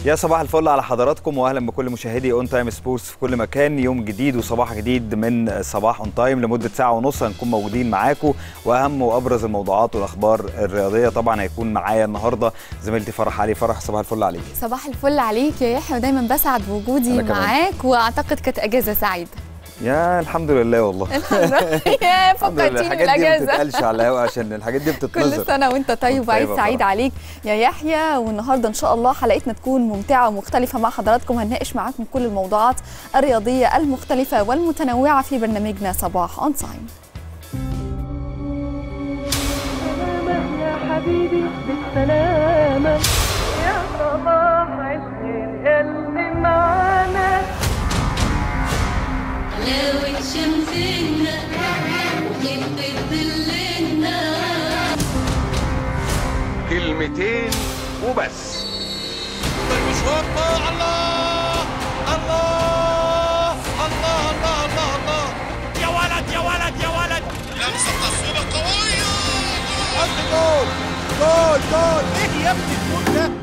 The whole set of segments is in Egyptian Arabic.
يا صباح الفل على حضراتكم واهلا بكل مشاهدي اون تايم سبورتس في كل مكان يوم جديد وصباح جديد من صباح اون تايم لمده ساعه ونص هنكون موجودين معاكم واهم وابرز الموضوعات والاخبار الرياضيه طبعا هيكون معايا النهارده زميلتي فرح علي فرح صباح الفل عليك صباح الفل عليك يا يحيى ودايما بسعد بوجودي أنا كمان. معاك واعتقد كانت اجازه سعيده يا الحمد لله والله الحمد لله يا الحمد لله فكرتيني الحاجات دي ما بالاجازه بتتقالش على الهوا عشان الحاجات دي كل بتتنظر سنه وانت طيب وأنت وعيد طيبة سعيد فرح. عليك يا يحيى والنهارده ان شاء الله حلقتنا تكون ممتعه ومختلفه مع حضراتكم هنناقش معاكم كل الموضوعات الرياضيه المختلفه والمتنوعه في برنامجنا صباح اون تايم بالسلامة يا حبيبي بالسلامة يا صباح عشقي اللي معانا حلاوة شمسنا وخفة ظلنا كلمتين وبس المشوار الله الله الله الله الله الله الله يا ولد يا ولد يا ولد لمسة تصويبة قوية حط جول جول جول ايه يا ابني الجول ده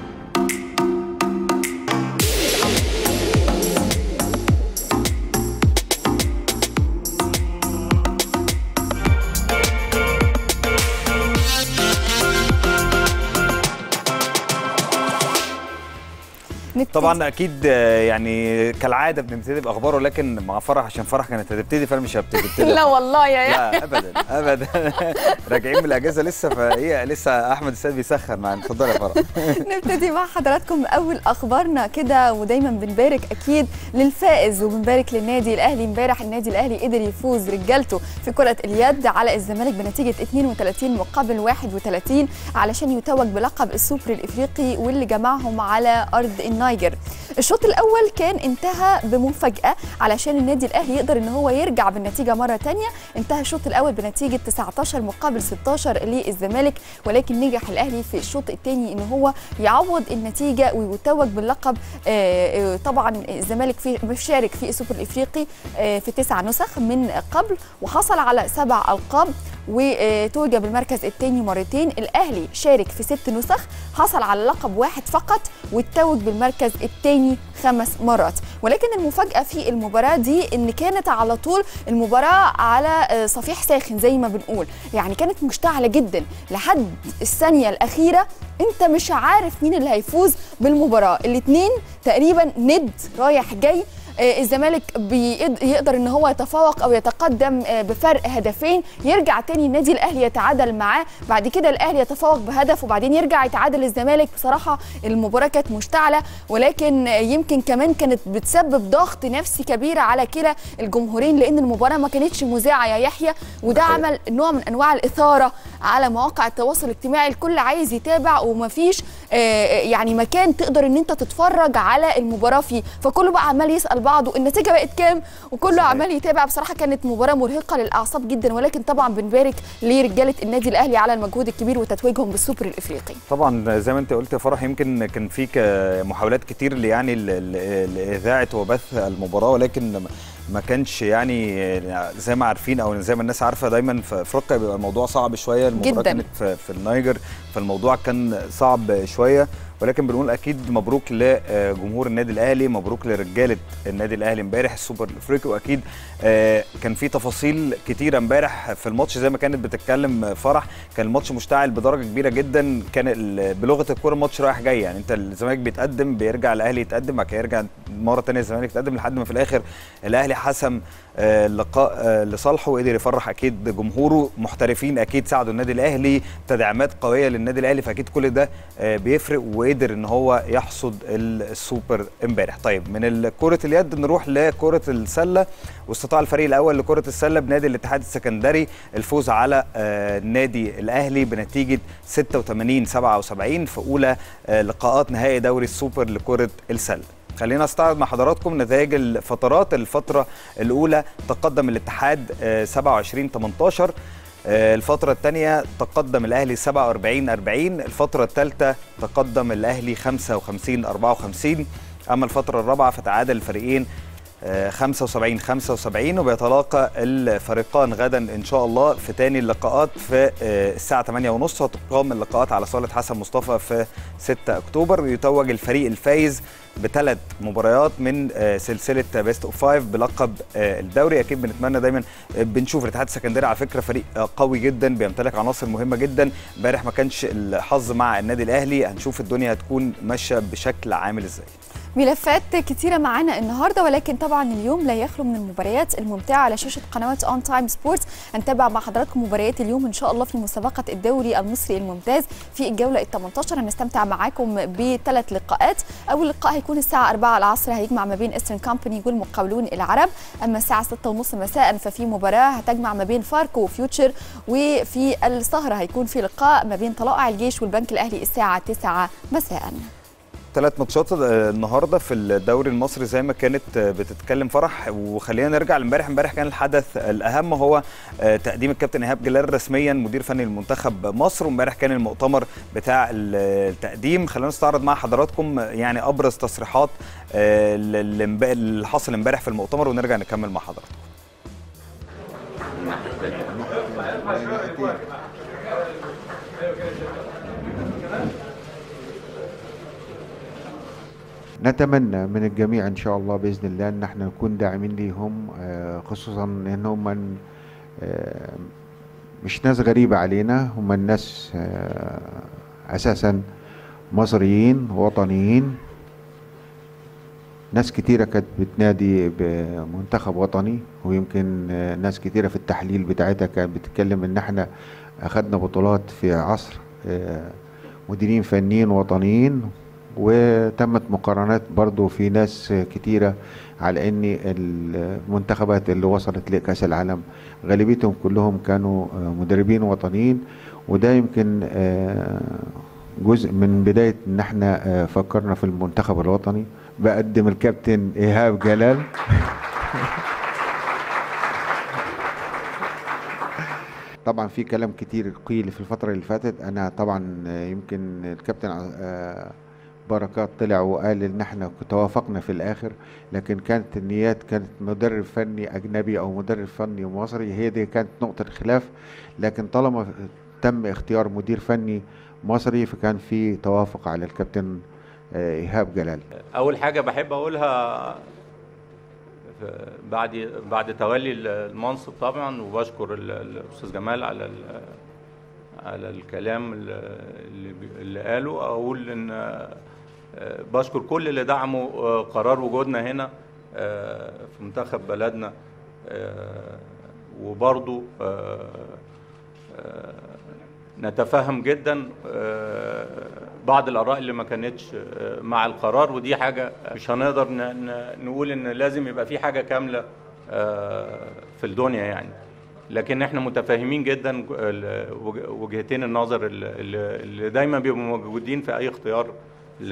نبتدي. طبعا اكيد آه، يعني كالعاده بنبتدي باخبار ولكن مع فرح عشان فرح كانت هتبتدي فانا مش هبتدي لا والله يا يحيى لا ابدا ابدا راجعين من الاجازه لسه فهي لسه احمد السيد بيسخن معانا اتفضل يا فرح نبتدي مع حضراتكم اول اخبارنا كده ودايما بنبارك اكيد للفائز وبنبارك للنادي الاهلي امبارح النادي الاهلي قدر يفوز رجالته في كره اليد على الزمالك بنتيجه 32 مقابل 31 علشان يتوج بلقب السوبر الافريقي واللي جمعهم على ارض النيجر الشوط الاول كان انتهى بمفاجاه علشان النادي الاهلي يقدر ان هو يرجع بالنتيجه مره تانية انتهى الشوط الاول بنتيجه 19 مقابل 16 للزمالك ولكن نجح الاهلي في الشوط الثاني ان هو يعوض النتيجه ويتوج باللقب آه، آه، طبعا الزمالك في مشارك في السوبر الافريقي آه، في تسع نسخ من قبل وحصل على سبع القاب وتوج بالمركز الثاني مرتين الاهلي شارك في ست نسخ حصل على لقب واحد فقط والتوج بالمركز الثاني خمس مرات ولكن المفاجاه في المباراه دي ان كانت على طول المباراه على آه، صفيح ساخن زي ما بنقول يعني كانت مشتعله جدا لحد الثانيه الاخيره انت مش عارف مين اللي هيفوز بالمباراه الاثنين تقريبا ند رايح جاي آه، الزمالك بيقد- يقدر ان هو يتفوق او يتقدم آه، بفرق هدفين يرجع تاني النادي الاهلي يتعادل معاه بعد كده الاهلي يتفوق بهدف وبعدين يرجع يتعادل الزمالك بصراحه المباراه كانت مشتعله ولكن آه، يمكن كمان كانت بتسبب ضغط نفسي كبير على كلا الجمهورين لان المباراه ما كانتش مذاعه يا يحيى وده صحيح. عمل نوع من انواع الاثاره على مواقع التواصل الاجتماعي الكل عايز يتابع ومفيش آه، يعني مكان تقدر ان انت تتفرج على المباراه فيه فكله بقى عمال يسال بعضه النتيجه بقت كام وكله صحيح. عمال يتابع بصراحه كانت مباراه مرهقه للاعصاب جدا ولكن طبعا بنبارك لرجاله النادي الاهلي على المجهود الكبير وتتويجهم بالسوبر الافريقي طبعا زي ما انت قلت يا فرح يمكن كان في ك- محاولات كتير ل- يعني ل- ل- لاذاعه وبث المباراه ولكن ما- ما كانش يعني زي ما عارفين او زي ما الناس عارفه دايما في افريقيا بيبقى الموضوع صعب شويه المباراه جداً. كانت في, في النيجر فالموضوع كان صعب شويه ولكن بنقول اكيد مبروك لجمهور النادي الاهلي مبروك لرجاله النادي الاهلي امبارح السوبر الافريقي واكيد آه، كان في تفاصيل كتيره امبارح في الماتش زي ما كانت بتتكلم فرح كان الماتش مشتعل بدرجه كبيره جدا كان ال- بلغه الكوره الماتش رايح جاي يعني انت الزمالك بيتقدم بيرجع الاهلي يتقدم بعد كده يرجع مره ثانيه الزمالك يتقدم لحد ما في الاخر الاهلي حسم آه، اللقاء آه، لصالحه وقدر يفرح اكيد جمهوره محترفين اكيد ساعدوا النادي الاهلي تدعيمات قويه للنادي الاهلي فاكيد كل ده آه، بيفرق وقدر ان هو يحصد السوبر امبارح طيب من كره اليد نروح لكره السله واستطاع الفريق الاول لكره السله بنادي الاتحاد السكندري الفوز على آه، النادي الاهلي بنتيجه 86 77 في اولى آه، لقاءات نهائي دوري السوبر لكره السله خلينا استعرض مع حضراتكم نتائج الفترات الفتره الاولى تقدم الاتحاد آه، 27 18 آه، الفترة الثانية تقدم الأهلي 47 40 الفترة الثالثة تقدم الأهلي 55 54 أما الفترة الرابعة فتعادل الفريقين آه، 75 75 وبيتلاقى الفريقان غدا ان شاء الله في تاني اللقاءات في آه، الساعه 8 ونص وتقام اللقاءات على صاله حسن مصطفى في 6 اكتوبر ويتوج الفريق الفايز بثلاث مباريات من آه، سلسله بيست اوف فايف بلقب آه، الدوري اكيد بنتمنى دايما آه، بنشوف الاتحاد السكندري على فكره فريق آه، قوي جدا بيمتلك عناصر مهمه جدا امبارح ما كانش الحظ مع النادي الاهلي هنشوف الدنيا هتكون ماشيه بشكل عامل ازاي ملفات كتيرة معانا النهاردة ولكن طبعا اليوم لا يخلو من المباريات الممتعة على شاشة قنوات اون تايم سبورتس هنتابع مع حضراتكم مباريات اليوم ان شاء الله في مسابقة الدوري المصري الممتاز في الجولة ال 18 هنستمتع معاكم بثلاث لقاءات أول لقاء هيكون الساعة 4 العصر هيجمع ما بين ايسترن كامباني والمقاولون العرب أما الساعة 6 ونص مساء ففي مباراة هتجمع ما بين فاركو وفيوتشر وفي السهرة هيكون في لقاء ما بين طلائع الجيش والبنك الأهلي الساعة 9 مساء ثلاث ماتشات آه، النهارده في الدوري المصري زي ما كانت آه، بتتكلم فرح وخلينا نرجع لامبارح امبارح كان الحدث الاهم هو آه، تقديم الكابتن ايهاب جلال رسميا مدير فني لمنتخب مصر وامبارح كان المؤتمر بتاع ال- التقديم خلينا نستعرض مع حضراتكم يعني ابرز تصريحات آه، اللي امب- اللي حصل امبارح في المؤتمر ونرجع نكمل مع حضراتكم نتمنى من الجميع ان شاء الله باذن الله ان احنا نكون داعمين ليهم آه، خصوصا ان هم من- آه، مش ناس غريبه علينا هم الناس آه، اساسا مصريين وطنيين ناس كتيرة كانت بتنادي بمنتخب وطني ويمكن آه، ناس كتيرة في التحليل بتاعتها كانت بتتكلم ان احنا اخدنا بطولات في عصر آه، مديرين فنيين وطنيين وتمت مقارنات برضو في ناس كتيرة على ان المنتخبات اللي وصلت لكأس العالم غالبيتهم كلهم كانوا آه، مدربين وطنيين وده يمكن آه، جزء من بداية ان احنا آه، فكرنا في المنتخب الوطني بقدم الكابتن ايهاب جلال طبعا في كلام كتير قيل في الفترة اللي فاتت انا طبعا آه، يمكن الكابتن آه، بركات طلع وقال ان احنا توافقنا في الاخر لكن كانت النيات كانت مدرب فني اجنبي او مدرب فني مصري هي دي كانت نقطة الخلاف لكن طالما تم اختيار مدير فني مصري فكان في توافق على الكابتن آه، ايهاب جلال اول حاجه بحب اقولها ف- بعد بعد تولي المنصب طبعا وبشكر ال- الاستاذ جمال على ال- على الكلام ال- اللي بي- اللي قاله اقول ان آه، بشكر كل اللي دعموا آه، قرار وجودنا هنا آه، في منتخب بلدنا آه، وبرضو آه، آه، نتفهم جدا آه، بعض الاراء اللي ما كانتش آه، مع القرار ودي حاجه مش هنقدر ن- ن- نقول ان لازم يبقى في حاجه كامله آه، في الدنيا يعني لكن احنا متفاهمين جدا ال- وج- وجهتين النظر ال- ال- اللي دايما بيبقوا موجودين في اي اختيار ل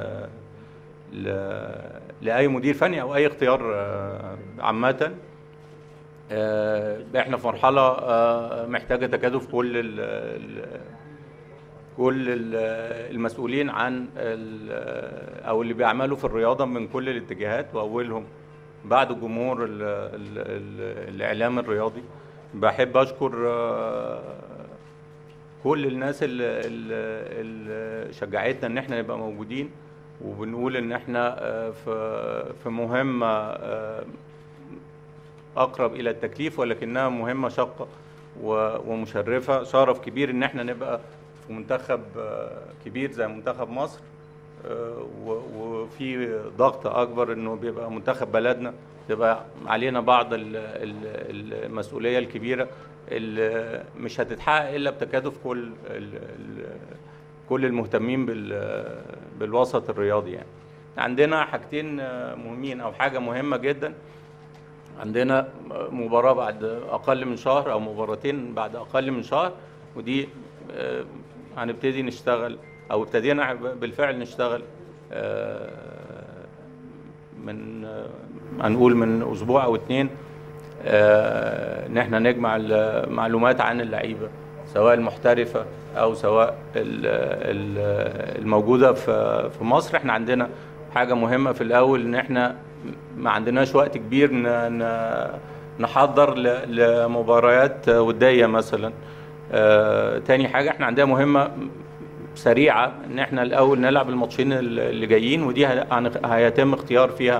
ل- لاي مدير فني او اي اختيار آه، عامه آه، احنا في مرحله آه، محتاجه تكاتف كل ال ال كل ال المسؤولين عن ال- او اللي بيعملوا في الرياضه من كل الاتجاهات واولهم بعد الجمهور ال ال ال الاعلام الرياضي بحب اشكر آه، كل الناس اللي, اللي شجعتنا ان احنا نبقى موجودين وبنقول ان احنا آه، في في مهمه آه، اقرب الى التكليف ولكنها مهمه شاقه و- ومشرفه شرف كبير ان احنا نبقى في منتخب آه، كبير زي منتخب مصر آه، و- وفي ضغط اكبر انه بيبقى منتخب بلدنا تبقى علينا بعض ال- ال- المسؤوليه الكبيره اللي مش هتتحقق الا بتكاتف كل ال- ال- كل المهتمين بال- بالوسط الرياضي يعني عندنا حاجتين آه، مهمين او حاجه مهمه جدا عندنا مباراة بعد أقل من شهر أو مباراتين بعد أقل من شهر ودي آه، هنبتدي نشتغل أو ابتدينا بالفعل نشتغل آه، من آه، هنقول من أسبوع أو اتنين آه، إن إحنا نجمع المعلومات عن اللعيبة سواء المحترفة أو سواء ال- ال- الموجودة في في مصر إحنا عندنا حاجة مهمة في الأول إن إحنا ما عندناش وقت كبير ن- ن- نحضر ل- لمباريات وديه مثلا آه، تاني حاجه احنا عندنا مهمه سريعه ان احنا الاول نلعب الماتشين اللي جايين ودي ه- هن- هيتم اختيار فيها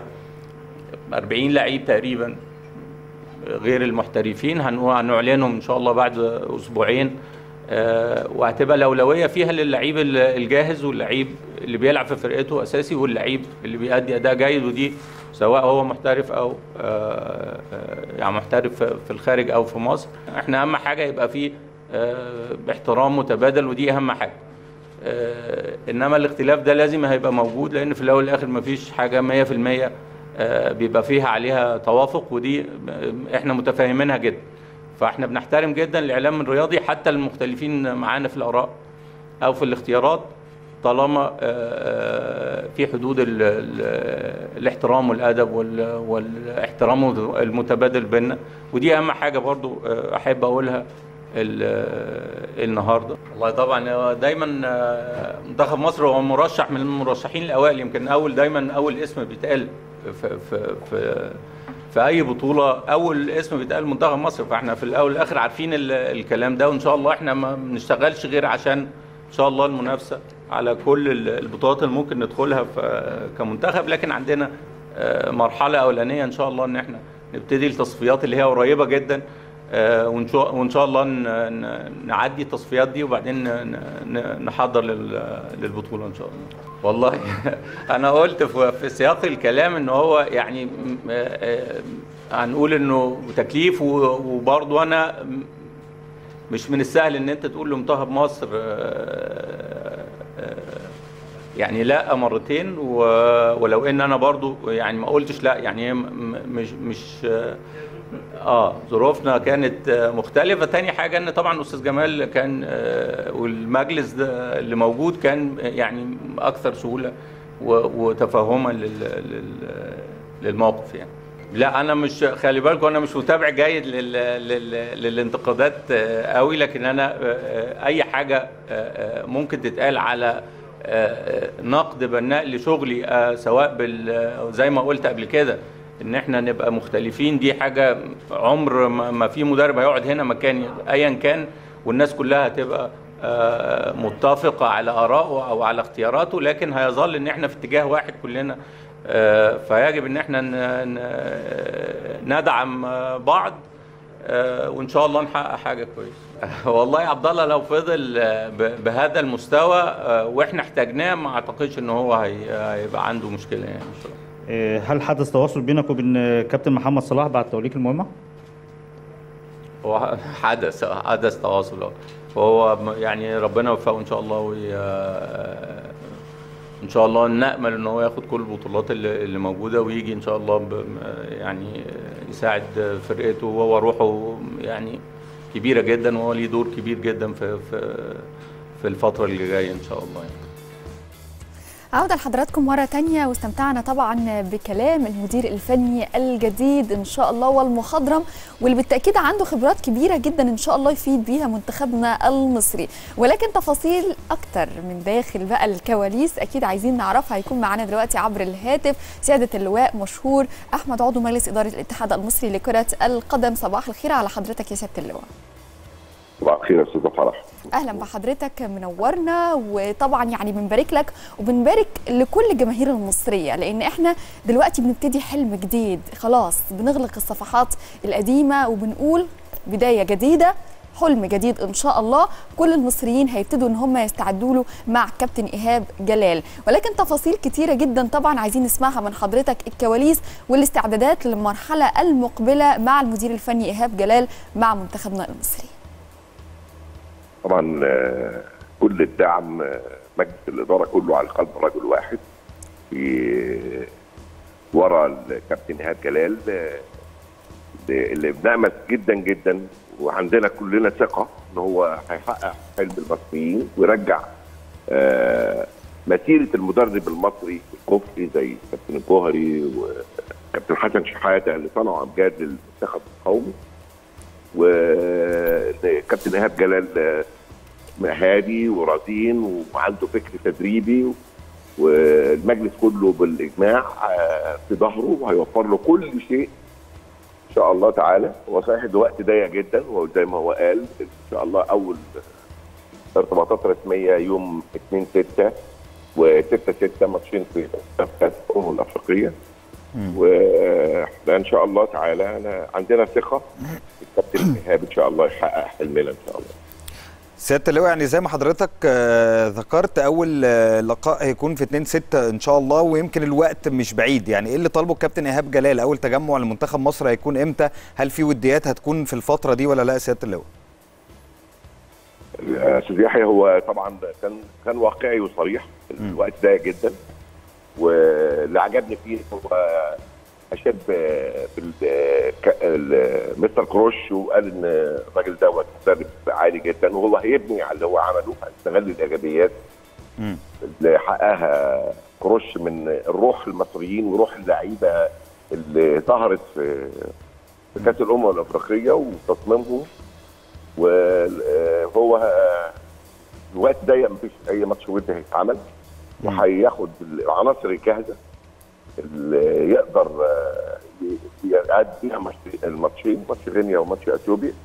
40 لعيب تقريبا غير المحترفين هنو- هنعلنهم ان شاء الله بعد اسبوعين آه، وهتبقى الاولويه فيها للعيب ال- الجاهز واللعيب اللي بيلعب في فرقته اساسي واللعيب اللي بيأدي اداء جيد ودي سواء هو محترف او آه، آه، يعني محترف في الخارج او في مصر احنا اهم حاجه يبقى فيه آه، باحترام متبادل ودي اهم حاجه آه، انما الاختلاف ده لازم هيبقى موجود لان في الاول والاخر مفيش حاجه 100% آه، بيبقى فيها عليها توافق ودي آه، احنا متفاهمينها جدا فاحنا بنحترم جدا الاعلام الرياضي حتى المختلفين معانا في الاراء او في الاختيارات طالما آه، في حدود ال ال الاحترام والادب وال- والاحترام المتبادل بيننا ودي اهم حاجه برضو آه، احب اقولها ال- النهارده والله طبعا هو دايما آه، منتخب مصر هو مرشح من المرشحين الاوائل يمكن اول دايما اول اسم بيتقال في في في في اي بطوله اول اسم بيتقال منتخب مصر فاحنا في الاول والاخر عارفين ال- الكلام ده وان شاء الله احنا ما بنشتغلش غير عشان ان شاء الله المنافسه على كل ال- البطولات اللي ممكن ندخلها في- كمنتخب لكن عندنا آه، مرحله اولانيه ان شاء الله ان احنا نبتدي التصفيات اللي هي قريبه جدا آه، وان شاء وان شاء الله ن- ن- نعدي التصفيات دي وبعدين ن- ن- نحضر لل- للبطوله ان شاء الله والله انا قلت في في سياق الكلام ان هو يعني م- آه، آه، هنقول انه تكليف و- وبرضه انا م- مش من السهل ان انت تقول لمنتخب مصر آه، آه، يعني لا مرتين و- ولو ان انا برضو يعني ما قلتش لا يعني هي م- م- مش مش آه، اه ظروفنا كانت آه، مختلفه تاني حاجه ان طبعا استاذ جمال كان آه، والمجلس ده اللي موجود كان يعني اكثر سهوله و- وتفهما لل- لل- للموقف يعني لا انا مش خلي بالكم انا مش متابع جيد لل... لل... للانتقادات آه، قوي لكن انا آه، آه، اي حاجه آه، آه، ممكن تتقال على آه، آه، نقد بناء لشغلي آه، سواء بال آه، زي ما قلت قبل كده ان احنا نبقى مختلفين دي حاجه عمر ما ما في مدرب هيقعد هنا مكاني ايا كان والناس كلها هتبقى آه، متفقه على ارائه او على اختياراته لكن هيظل ان احنا في اتجاه واحد كلنا آه، فيجب ان احنا ن- ن- ندعم آه، بعض آه، وان شاء الله نحقق حاجه كويسه والله يا عبد الله لو فضل آه، ب- بهذا المستوى آه، واحنا احتاجناه ما اعتقدش ان هو هي- هيبقى عنده مشكله يعني ان شاء الله آه، هل حدث تواصل بينك وبين آه، كابتن محمد صلاح بعد توليك المهمه؟ هو حدث حدث تواصل فهو م- يعني ربنا يوفقه ان شاء الله وي... ان شاء الله نامل ان هو ياخد كل البطولات اللي, اللي موجوده ويجي ان شاء الله ب... م- يعني يساعد فرقته وهو روحه يعني كبيره جدا وهو ليه دور كبير جدا في في في الفتره اللي جايه ان شاء الله يعني. عودة لحضراتكم مرة تانية واستمتعنا طبعا بكلام المدير الفني الجديد إن شاء الله والمخضرم واللي بالتأكيد عنده خبرات كبيرة جدا إن شاء الله يفيد بيها منتخبنا المصري ولكن تفاصيل أكتر من داخل بقى الكواليس أكيد عايزين نعرفها هيكون معانا دلوقتي عبر الهاتف سيادة اللواء مشهور أحمد عضو مجلس إدارة الاتحاد المصري لكرة القدم صباح الخير على حضرتك يا سيادة اللواء صباح الخير يا استاذ فرح اهلا بحضرتك منورنا وطبعا يعني بنبارك لك وبنبارك لكل الجماهير المصريه لان احنا دلوقتي بنبتدي حلم جديد خلاص بنغلق الصفحات القديمه وبنقول بدايه جديده حلم جديد ان شاء الله كل المصريين هيبتدوا ان هم يستعدوا له مع كابتن ايهاب جلال ولكن تفاصيل كتيره جدا طبعا عايزين نسمعها من حضرتك الكواليس والاستعدادات للمرحله المقبله مع المدير الفني ايهاب جلال مع منتخبنا المصري طبعا آه، كل الدعم آه، مجلس الاداره كله على قلب رجل واحد في ورا الكابتن ايهاب جلال آه، اللي بنأمل جدا جدا وعندنا كلنا ثقه ان هو هيحقق حلم المصريين ويرجع آه، مسيره المدرب المصري الكفري زي كابتن الجوهري وكابتن حسن شحاته اللي صنعوا امجاد للمنتخب القومي وكابتن ايهاب جلال آه، هادي ورزين وعنده فكر تدريبي والمجلس كله بالاجماع آه، في ظهره وهيوفر له كل شيء ان شاء الله تعالى هو صحيح الوقت ضيق جدا وزي ما هو قال ان شاء الله اول ارتباطات رسميه يوم 2 6 و6 6 ماتشين في كاس الامم الافريقيه واحنا ان شاء الله تعالى أنا عندنا ثقه في الكابتن ايهاب ان شاء الله يحقق حلمنا ان شاء الله سياده اللواء يعني زي ما حضرتك آه، ذكرت اول آه، لقاء هيكون في 2 6 ان شاء الله ويمكن الوقت مش بعيد يعني ايه اللي طالبه الكابتن ايهاب جلال اول تجمع لمنتخب مصر هيكون امتى هل في وديات هتكون في الفتره دي ولا لا يا سياده اللواء استاذ يحيى هو طبعا كان كان واقعي وصريح الوقت ضيق جدا واللي عجبني فيه هو اشاد ب- بال ك- ال- مستر كروش وقال ان الراجل دوت مدرب عالي جدا وهو هيبني على اللي هو عمله هيستغل الايجابيات مم. اللي حققها كروش من الروح المصريين وروح اللعيبه اللي ظهرت في في كاس الامم الافريقيه وتصميمهم وهو الوقت ضيق مفيش اي ماتش ودي هيتعمل وهياخد العناصر الجاهزه اللي يقدر آه، ي- يقعد فيها ماتش- الماتشين ماتش غينيا وماتش اثيوبيا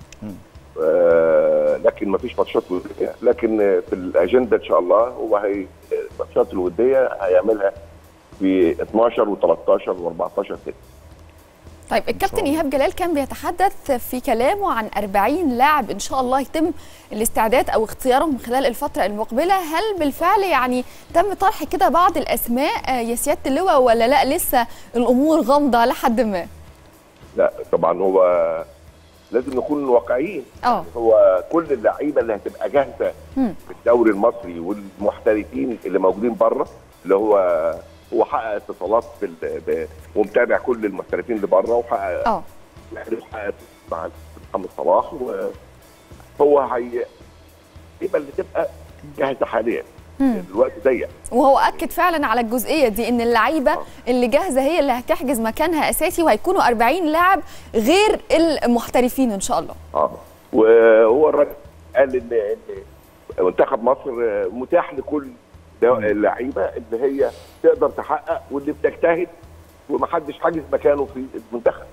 آه، لكن ما فيش ماتشات وديه لكن آه، في الاجنده ان شاء الله هو هي الماتشات الوديه هيعملها في 12 و13 و14 6 طيب الكابتن ايهاب جلال كان بيتحدث في كلامه عن 40 لاعب ان شاء الله يتم الاستعداد او اختيارهم خلال الفتره المقبله هل بالفعل يعني تم طرح كده بعض الاسماء آه، يا سياده اللواء ولا لا لسه الامور غامضه لحد ما لا طبعا هو لازم نكون واقعيين اه هو كل اللعيبه اللي هتبقى جاهزه مم. في الدوري المصري والمحترفين اللي موجودين بره اللي هو هو حقق اتصالات بال... ب... ومتابع كل المحترفين اللي بره وحقق اه يعني حقق مع محمد صلاح وهو هي اللعيبه اللي تبقى جاهزه حاليا الوقت ضيق وهو اكد فعلا على الجزئيه دي ان اللعيبه اللي جاهزه هي اللي هتحجز مكانها اساسي وهيكونوا 40 لاعب غير المحترفين ان شاء الله اه وهو الراجل قال ان ان منتخب مصر متاح لكل دو- اللعيبه اللي هي تقدر تحقق واللي بتجتهد ومحدش حاجز مكانه في المنتخب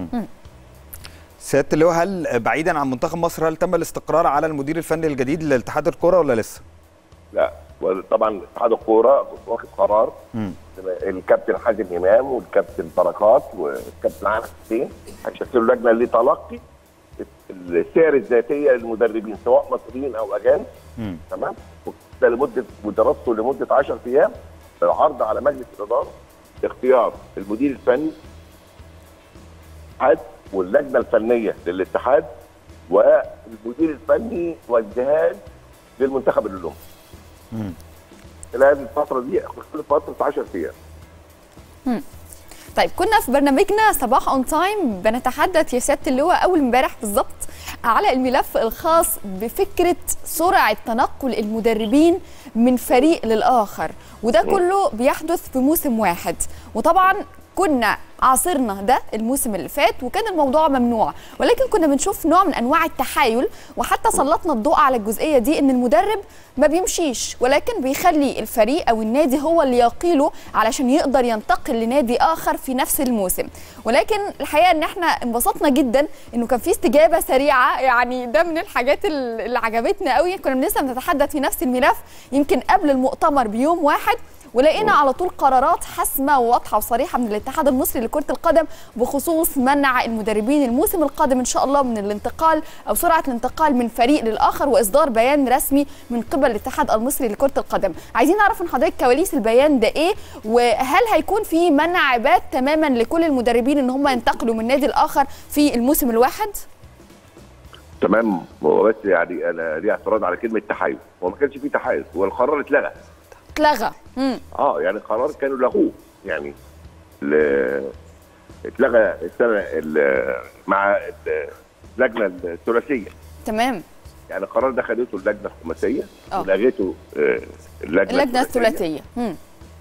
سياده اللواء هل بعيدا عن منتخب مصر هل تم الاستقرار على المدير الفني الجديد لاتحاد الكره ولا لسه لا وطبعا اتحاد الكوره واخد قرار مم. الكابتن حازم امام والكابتن بركات والكابتن علي حسين هيشكلوا لجنه لتلقي السير الذاتيه للمدربين سواء مصريين او اجانب مم. تمام ده لمده ودراسته لمده 10 ايام العرض على مجلس الاداره اختيار المدير الفني الاتحاد واللجنه الفنيه للاتحاد والمدير الفني والجهاز للمنتخب الاولمبي مم. خلال الفتره دي خلال فتره 10 ايام طيب كنا في برنامجنا صباح اون تايم بنتحدث يا سياده اللواء اول امبارح بالظبط على الملف الخاص بفكره سرعه تنقل المدربين من فريق للاخر وده كله بيحدث في موسم واحد وطبعا كنا عاصرنا ده الموسم اللي فات وكان الموضوع ممنوع ولكن كنا بنشوف نوع من انواع التحايل وحتى سلطنا الضوء على الجزئيه دي ان المدرب ما بيمشيش ولكن بيخلي الفريق او النادي هو اللي يقيله علشان يقدر ينتقل لنادي اخر في نفس الموسم ولكن الحقيقه ان احنا انبسطنا جدا انه كان في استجابه سريعه يعني ده من الحاجات ال- اللي عجبتنا قوي كنا لسه بنتحدث في نفس الملف يمكن قبل المؤتمر بيوم واحد ولقينا على طول قرارات حاسمه وواضحه وصريحه من الاتحاد المصري لكره القدم بخصوص منع المدربين الموسم القادم ان شاء الله من الانتقال او سرعه الانتقال من فريق للاخر واصدار بيان رسمي من قبل الاتحاد المصري لكره القدم عايزين نعرف من حضرتك كواليس البيان ده ايه وهل هيكون في منع بات تماما لكل المدربين ان هم ينتقلوا من نادي الاخر في الموسم الواحد تمام هو بس يعني انا ليه اعتراض على كلمه تحايل هو ما كانش فيه تحايل هو القرار اتلغى اتلغى امم اه يعني القرار كانوا لغوه يعني ال- اتلغى السنه ال- مع ال- اللجنه الثلاثيه تمام يعني القرار ده خدته اللجنه الخماسيه آه. ولغيته آه، اللجنه اللجنه الثلاثيه امم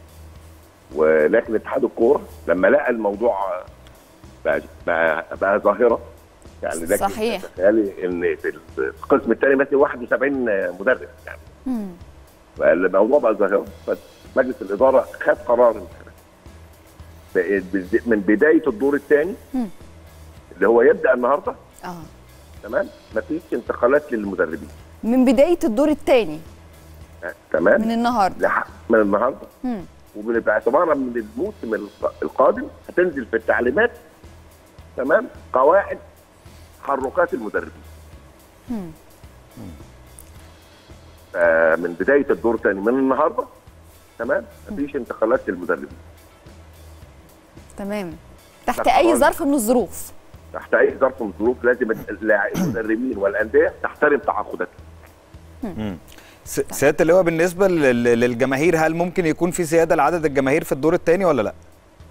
ولكن اتحاد الكوره لما لقى الموضوع بقى بقى, بقى ظاهره يعني لكن صحيح. تخيلي ان في القسم الثاني مثلا 71 مدرب يعني مم. فالموضوع بقى ظاهره مجلس الاداره خد قرار انتخابات ب- من بدايه الدور الثاني مم. اللي هو يبدا النهارده اه تمام مفيش انتقالات للمدربين من بدايه الدور الثاني آه، تمام من النهارده لح- من النهارده مم. وباعتبارا من الموسم الق- القادم هتنزل في التعليمات تمام قواعد تحركات المدربين مم. آه، من بدايه الدور الثاني من النهارده تمام مفيش انتقالات للمدربين تمام تحت لا، اي خلاص. ظرف من الظروف تحت اي ظرف من الظروف لازم اللاع- المدربين والانديه تحترم تعاقداتها س- سياده اللواء بالنسبه لل- للجماهير هل ممكن يكون في زياده لعدد الجماهير في الدور الثاني ولا لا؟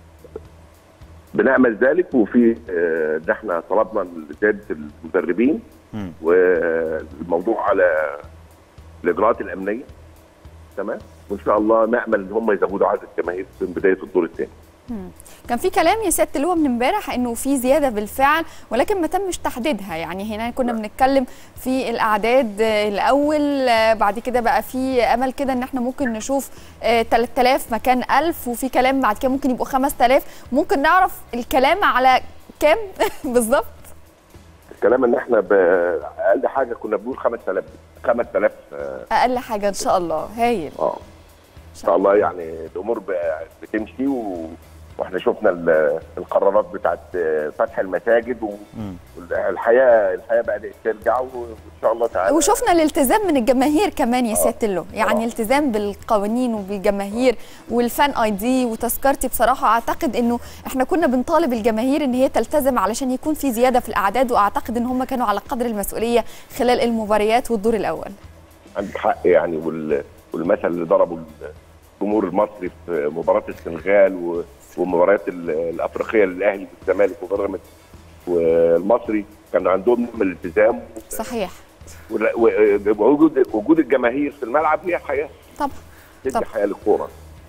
بنعمل ذلك وفي آه، ان احنا طلبنا زياده المدربين مم. والموضوع على الاجراءات الامنيه تمام وان شاء الله نامل ان هم يزودوا عدد الجماهير من بدايه الدور الثاني كان في كلام يا سياده اللواء من امبارح انه في زياده بالفعل ولكن ما تمش تحديدها يعني هنا كنا بنتكلم في الاعداد آه، الاول آه، بعد كده بقى في امل كده ان احنا ممكن نشوف آه، 3000 مكان 1000 وفي كلام بعد كده ممكن يبقوا 5000 ممكن نعرف الكلام على كام بالظبط الكلام ان احنا باقل حاجه كنا بنقول 5000 5000 اه اقل حاجه ان شاء الله هايل آه. ان شاء الله يعني الامور ب- بتمشي و... واحنا شفنا ال- القرارات بتاعت فتح المساجد مم. والحياه الحياه بدات ترجع وان شاء الله تعالى وشفنا الالتزام من الجماهير كمان يا سياده اللواء يعني آه. التزام بالقوانين وبالجماهير والفان اي دي وتذكرتي بصراحه اعتقد انه احنا كنا بنطالب الجماهير ان هي تلتزم علشان يكون في زياده في الاعداد واعتقد ان هم كانوا على قدر المسؤوليه خلال المباريات والدور الاول عندك حق يعني وال... والمثل اللي ضربه الجمهور المصري في مباراه السنغال و... ومباريات ال- الافريقيه للاهلي والزمالك وبيراميدز والمصري كان عندهم من الالتزام صحيح ولا- و- ووجود وجود الجماهير في الملعب هي حياه طبعا تدي طب. حياه للكوره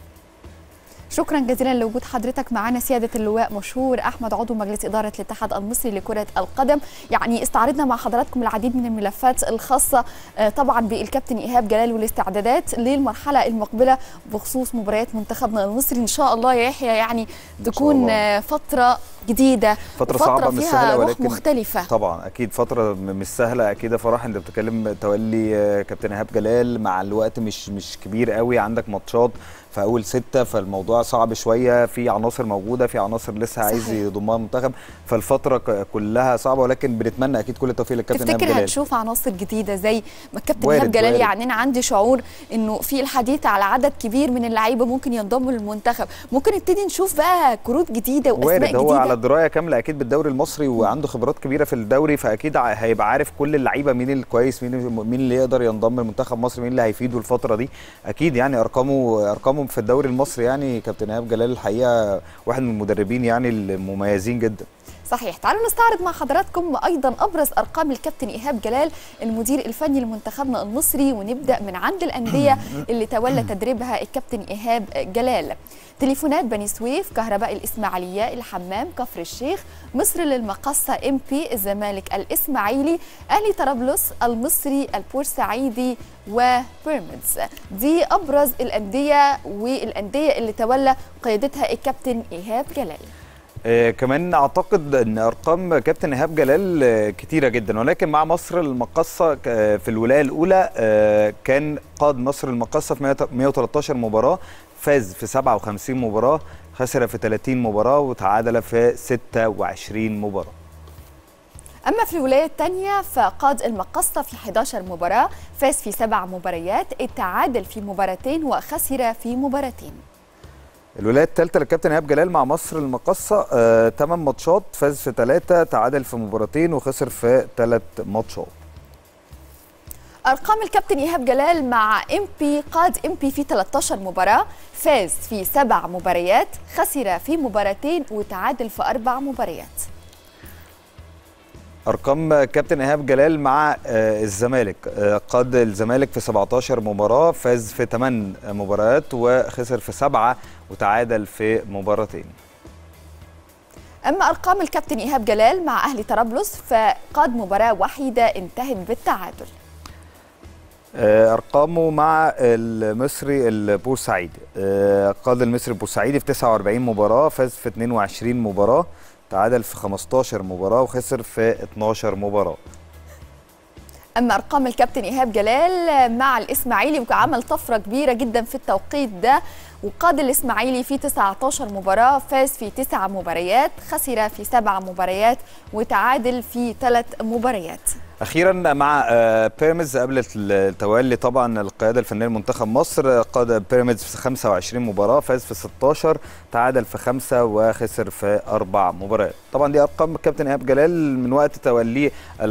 شكرا جزيلا لوجود حضرتك معنا سياده اللواء مشهور احمد عضو مجلس اداره الاتحاد المصري لكره القدم يعني استعرضنا مع حضراتكم العديد من الملفات الخاصه آه، طبعا بالكابتن ايهاب جلال والاستعدادات للمرحله المقبله بخصوص مباريات منتخبنا المصري ان شاء الله يا يحيى يعني تكون الله. آه، فتره جديده فترة وفترة صعبة مش فيها سهلة روح ولكن مختلفه طبعا اكيد فترة م- مش سهلة اكيد يا فرح انت بتتكلم تولي آه، كابتن ايهاب جلال مع الوقت مش مش كبير قوي عندك ماتشات في اول ستة فالموضوع صعب شوية في عناصر موجودة في عناصر لسه عايز صحيح. يضمها المنتخب فالفترة ك- كلها صعبة ولكن بنتمنى اكيد كل التوفيق للكابتن ايهاب تفتكر جلال هنشوف عناصر جديده زي ما الكابتن وارد- ايهاب جلال وارد. يعني انا عندي شعور انه في الحديث على عدد كبير من اللعيبه ممكن ينضموا للمنتخب ممكن نبتدي نشوف بقى كروت جديده واسماء وارد هو جديده على درايه كامله اكيد بالدوري المصري وعنده خبرات كبيره في الدوري فاكيد ع- هيبقى عارف كل اللعيبه مين الكويس مين مين اللي يقدر ينضم لمنتخب مصر مين اللي هيفيده الفتره دي اكيد يعني ارقامه ارقامه في الدوري المصري يعني كابتن ايهاب جلال الحقيقه واحد من المدربين يعني المميزين جدا صحيح تعالوا نستعرض مع حضراتكم ايضا ابرز ارقام الكابتن ايهاب جلال المدير الفني لمنتخبنا المصري ونبدا من عند الانديه اللي تولى تدريبها الكابتن ايهاب جلال تليفونات بني سويف كهرباء الاسماعيليه الحمام كفر الشيخ مصر للمقصه ام بي الزمالك الاسماعيلي اهلي طرابلس المصري البورسعيدي وبيراميدز دي ابرز الانديه والانديه اللي تولى قيادتها الكابتن ايهاب جلال آه كمان اعتقد ان ارقام كابتن ايهاب جلال آه كتيره جدا ولكن مع مصر المقصه ك- آه، في الولايه الاولى آه كان قاد مصر المقصه في 100 113 مباراه فاز في 57 مباراه خسر في 30 مباراه وتعادل في 26 مباراه أما في الولاية الثانية فقاد المقصة في 11 مباراة فاز في سبع مباريات التعادل في مباراتين وخسر في مباراتين الولايه الثالثه للكابتن ايهاب جلال مع مصر المقصه آه 8 ماتشات فاز في 3 تعادل في مباراتين وخسر في 3 ماتشات أرقام الكابتن إيهاب جلال مع إم بي قاد إم بي في 13 مباراة فاز في سبع مباريات خسر في مباراتين وتعادل في أربع مباريات ارقام كابتن ايهاب جلال مع آه، الزمالك آه، قاد الزمالك في 17 مباراه فاز في 8 مباريات وخسر في 7 وتعادل في مباراتين أما أرقام الكابتن إيهاب جلال مع أهلي طرابلس فقاد مباراة وحيدة انتهت بالتعادل آه، ارقامه مع المصري البورسعيدي آه، قاد المصري البورسعيدي في 49 مباراه فاز في 22 مباراه تعادل في 15 مباراه وخسر في 12 مباراه اما ارقام الكابتن ايهاب جلال مع الاسماعيلي وعمل طفره كبيره جدا في التوقيت ده وقاد الاسماعيلي في 19 مباراه فاز في 9 مباريات خسر في 7 مباريات وتعادل في 3 مباريات اخيرا مع آه، بيراميدز قبل التولي طبعا القياده الفنيه لمنتخب مصر آه، قاد بيراميدز في 25 مباراه فاز في 16 تعادل في خمسه وخسر في اربع مباريات طبعا دي ارقام الكابتن ايهاب جلال من وقت توليه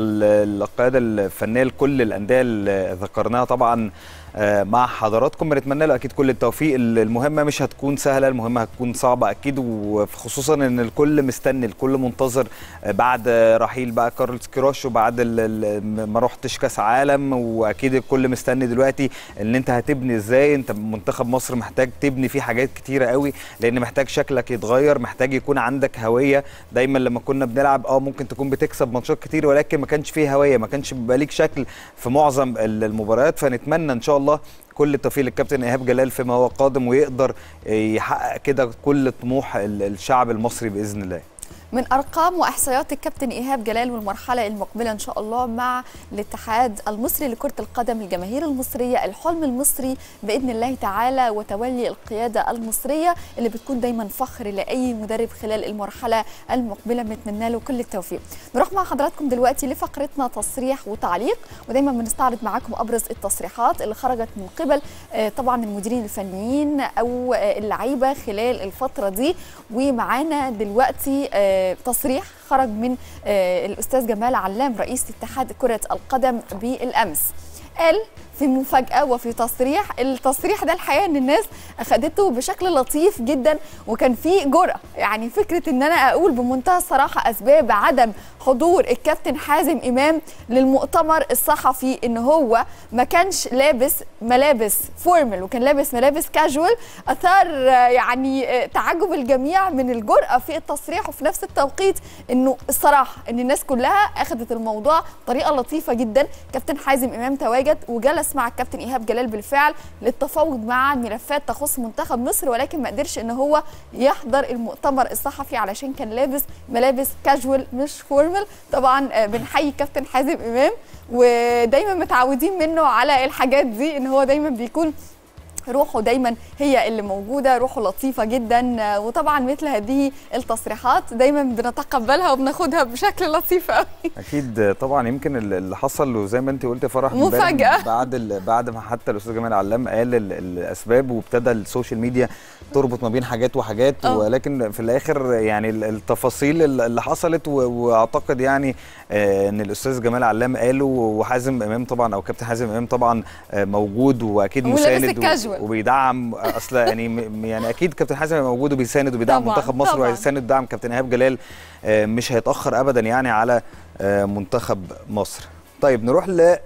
ال- القياده الفنيه لكل الانديه اللي ذكرناها طبعا آه، مع حضراتكم بنتمنى له اكيد كل التوفيق المهمه مش هتكون سهله المهمه هتكون صعبه اكيد وخصوصا ان الكل مستني الكل منتظر آه، بعد آه، رحيل بقى كارلوس كيروش وبعد ال- ال- ما رحتش كاس عالم واكيد الكل مستني دلوقتي ان انت هتبني ازاي انت منتخب مصر محتاج تبني فيه حاجات كتيره قوي لان محتاج شكلك يتغير محتاج يكون عندك هويه دايما لما كنا بنلعب اه ممكن تكون بتكسب ماتشات كتير ولكن ما كانش فيه هويه ما كانش بيبقى ليك شكل في معظم ال- المباريات فنتمنى ان شاء الله كل التوفيق للكابتن ايهاب جلال فيما هو قادم ويقدر يحقق كده كل طموح ال- الشعب المصري باذن الله من ارقام واحصائيات الكابتن ايهاب جلال والمرحله المقبله ان شاء الله مع الاتحاد المصري لكره القدم الجماهير المصريه الحلم المصري باذن الله تعالى وتولي القياده المصريه اللي بتكون دايما فخر لاي مدرب خلال المرحله المقبله بنتمنى له كل التوفيق نروح مع حضراتكم دلوقتي لفقرتنا تصريح وتعليق ودايما بنستعرض معاكم ابرز التصريحات اللي خرجت من قبل آه، طبعا المديرين الفنيين او آه، اللعيبه خلال الفتره دي ومعانا دلوقتي آه، تصريح خرج من آه، الاستاذ جمال علام رئيس اتحاد كره القدم بالامس قال في مفاجأة وفي تصريح التصريح ده الحقيقة ان الناس اخدته بشكل لطيف جدا وكان فيه جرأة يعني فكرة ان انا اقول بمنتهى الصراحة اسباب عدم حضور الكابتن حازم امام للمؤتمر الصحفي ان هو ما كانش لابس ملابس فورمال وكان لابس ملابس كاجوال اثار آه، يعني آه، تعجب الجميع من الجرأة في التصريح وفي نفس التوقيت انه الصراحة ان الناس كلها اخذت الموضوع بطريقة لطيفة جدا كابتن حازم امام تواجد وجلس مع الكابتن ايهاب جلال بالفعل للتفاوض مع ملفات تخص منتخب مصر ولكن ما قدرش ان هو يحضر المؤتمر الصحفي علشان كان لابس ملابس كاجوال مش فورمال طبعا آه، بنحيي كابتن حازم امام ودايما متعودين منه على الحاجات دي ان هو دايما بيكون روحه دايما هي اللي موجوده روحه لطيفه جدا آه، وطبعا مثل هذه التصريحات دايما بنتقبلها وبناخدها بشكل لطيف قوي اكيد طبعا يمكن ال- اللي حصل وزي ما انت قلت يا فرح امبارح مفاجأة. بعد ال- بعد ما حتى الاستاذ جمال علام قال ال- الاسباب وابتدى السوشيال ميديا تربط ما بين حاجات وحاجات آه. ولكن في الاخر يعني ال- التفاصيل ال- اللي حصلت و- واعتقد يعني آه، ان الاستاذ جمال علام قاله وحازم امام طبعا او كابتن حازم امام طبعا آه، موجود واكيد ولابس مساند الكاجوال. و- وبيدعم اصل يعني م- يعني اكيد كابتن حازم موجود وبيساند وبيدعم طبعاً، منتخب مصر طبعاً. وهيساند ودعم كابتن ايهاب جلال آه، مش هيتاخر ابدا يعني على آه، منتخب مصر طيب نروح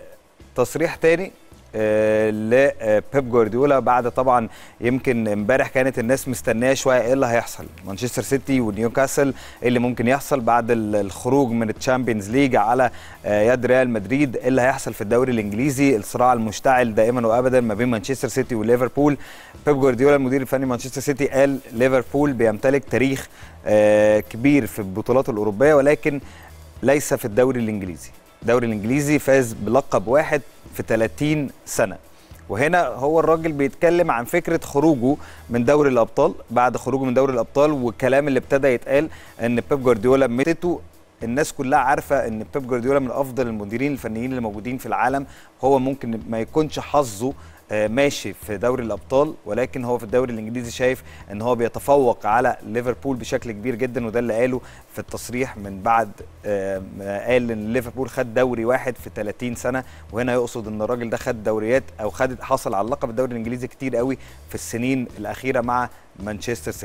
لتصريح تاني آه، لبيب جوارديولا بعد طبعا يمكن امبارح كانت الناس مستنيه شويه ايه اللي هيحصل مانشستر سيتي ونيوكاسل ايه اللي ممكن يحصل بعد ال- الخروج من الشامبيونز ليج على آه، يد ريال مدريد ايه اللي هيحصل في الدوري الانجليزي الصراع المشتعل دائما وابدا ما بين مانشستر سيتي وليفربول بيب جوارديولا المدير الفني مانشستر سيتي قال ليفربول بيمتلك تاريخ آه، كبير في البطولات الاوروبيه ولكن ليس في الدوري الانجليزي الدوري الانجليزي فاز بلقب واحد في 30 سنه وهنا هو الراجل بيتكلم عن فكره خروجه من دوري الابطال بعد خروجه من دوري الابطال والكلام اللي ابتدى يتقال ان بيب جوارديولا ميتته الناس كلها عارفه ان بيب جوارديولا من افضل المديرين الفنيين اللي موجودين في العالم هو ممكن ما يكونش حظه آه، ماشي في دوري الابطال ولكن هو في الدوري الانجليزي شايف ان هو بيتفوق على ليفربول بشكل كبير جدا وده اللي قاله في التصريح من بعد آه، ما قال ان ليفربول خد دوري واحد في 30 سنه وهنا يقصد ان الراجل ده خد دوريات او خد حصل على لقب الدوري الانجليزي كتير قوي في السنين الاخيره مع مانشستر سيتي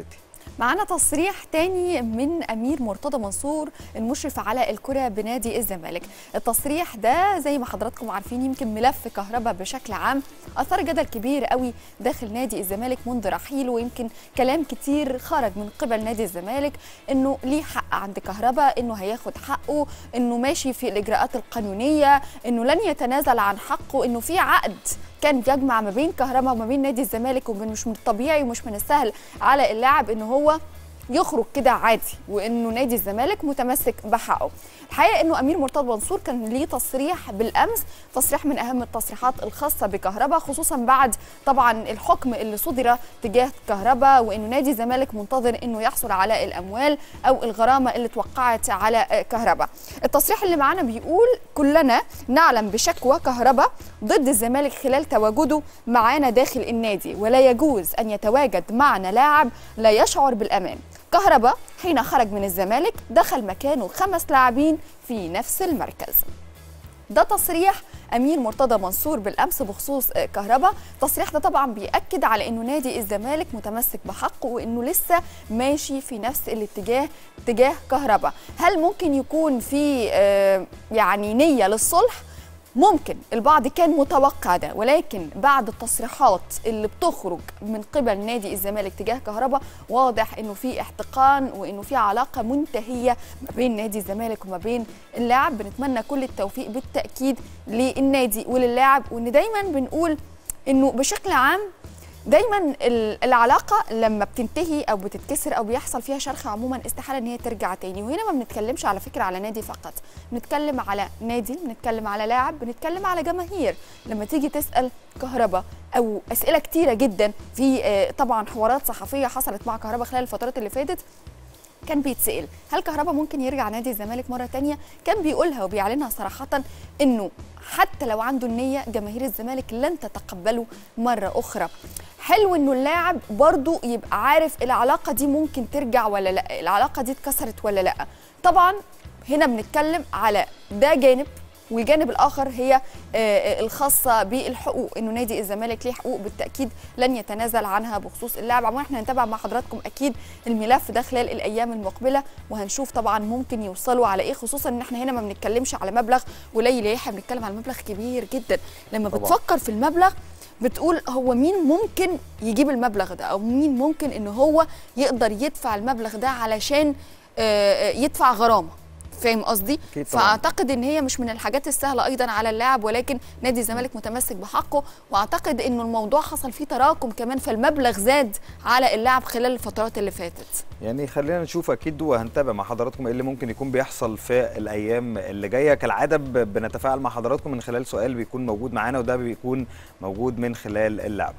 معانا تصريح تاني من امير مرتضى منصور المشرف على الكره بنادي الزمالك التصريح ده زي ما حضراتكم عارفين يمكن ملف كهرباء بشكل عام اثار جدل كبير قوي داخل نادي الزمالك منذ رحيله ويمكن كلام كتير خرج من قبل نادي الزمالك انه ليه حق عند كهرباء انه هياخد حقه انه ماشي في الاجراءات القانونيه انه لن يتنازل عن حقه انه في عقد كان يجمع ما بين كهرباء وما بين نادي الزمالك ومش من الطبيعي ومش من السهل على اللاعب ان هو يخرج كده عادي وانه نادي الزمالك متمسك بحقه الحقيقه انه امير مرتضى منصور كان ليه تصريح بالامس تصريح من اهم التصريحات الخاصه بكهرباء خصوصا بعد طبعا الحكم اللي صدر تجاه كهرباء وانه نادي الزمالك منتظر انه يحصل على الاموال او الغرامه اللي توقعت على كهرباء التصريح اللي معانا بيقول كلنا نعلم بشكوى كهرباء ضد الزمالك خلال تواجده معانا داخل النادي ولا يجوز ان يتواجد معنا لاعب لا يشعر بالامان كهرباء حين خرج من الزمالك دخل مكانه خمس لاعبين في نفس المركز ده تصريح امير مرتضى منصور بالامس بخصوص كهرباء التصريح ده طبعا بياكد على انه نادي الزمالك متمسك بحقه وانه لسه ماشي في نفس الاتجاه تجاه كهرباء هل ممكن يكون في آه، يعني نيه للصلح ممكن البعض كان متوقع ده ولكن بعد التصريحات اللي بتخرج من قبل نادي الزمالك تجاه كهرباء واضح انه في احتقان وانه في علاقه منتهيه ما بين نادي الزمالك وما بين اللاعب بنتمنى كل التوفيق بالتاكيد للنادي وللاعب وان دايما بنقول انه بشكل عام دايما ال- العلاقه لما بتنتهي او بتتكسر او بيحصل فيها شرخ عموما استحاله ان هي ترجع تاني وهنا ما بنتكلمش على فكره على نادي فقط بنتكلم على نادي بنتكلم على لاعب بنتكلم على جماهير لما تيجي تسال كهرباء او اسئله كتيره جدا في آه، طبعا حوارات صحفيه حصلت مع كهرباء خلال الفترات اللي فاتت كان بيتسأل هل كهربا ممكن يرجع نادي الزمالك مرة تانية كان بيقولها وبيعلنها صراحة انه حتى لو عنده النية جماهير الزمالك لن تتقبله مرة أخرى حلو انه اللاعب برضو يبقى عارف العلاقة دي ممكن ترجع ولا لا العلاقة دي اتكسرت ولا لا طبعا هنا بنتكلم على ده جانب والجانب الاخر هي آه، آه، الخاصه بالحقوق انه نادي الزمالك ليه حقوق بالتاكيد لن يتنازل عنها بخصوص اللاعب عموما احنا هنتابع مع حضراتكم اكيد الملف ده خلال الايام المقبله وهنشوف طبعا ممكن يوصلوا على ايه خصوصا ان احنا هنا ما بنتكلمش على مبلغ قليل احنا بنتكلم على مبلغ كبير جدا لما طبعاً. بتفكر في المبلغ بتقول هو مين ممكن يجيب المبلغ ده او مين ممكن ان هو يقدر يدفع المبلغ ده علشان آه، آه، يدفع غرامه فاهم قصدي أكيد طبعاً. فاعتقد ان هي مش من الحاجات السهله ايضا على اللاعب ولكن نادي الزمالك متمسك بحقه واعتقد انه الموضوع حصل فيه تراكم كمان فالمبلغ زاد على اللاعب خلال الفترات اللي فاتت يعني خلينا نشوف اكيد وهنتابع مع حضراتكم ايه اللي ممكن يكون بيحصل في الايام اللي جايه كالعاده ب- بنتفاعل مع حضراتكم من خلال سؤال بيكون موجود معانا وده بيكون موجود من خلال اللعبه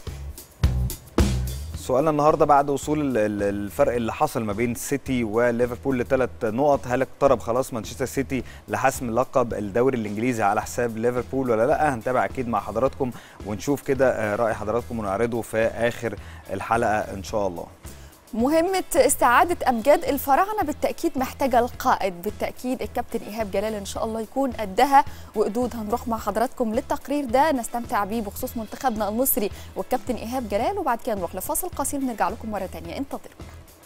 سؤالنا النهارده بعد وصول ال- ال- الفرق اللي حصل ما بين سيتي وليفربول لثلاث نقط هل اقترب خلاص مانشستر سيتي لحسم لقب الدوري الانجليزي على حساب ليفربول ولا لا هنتابع اكيد مع حضراتكم ونشوف كده آه، راي حضراتكم ونعرضه في اخر الحلقه ان شاء الله مهمة استعادة أمجاد الفراعنة بالتأكيد محتاجة القائد بالتأكيد الكابتن إيهاب جلال إن شاء الله يكون قدها وقدود هنروح مع حضراتكم للتقرير ده نستمتع بيه بخصوص منتخبنا المصري والكابتن إيهاب جلال وبعد كده نروح لفاصل قصير نرجع لكم مرة تانية انتظروا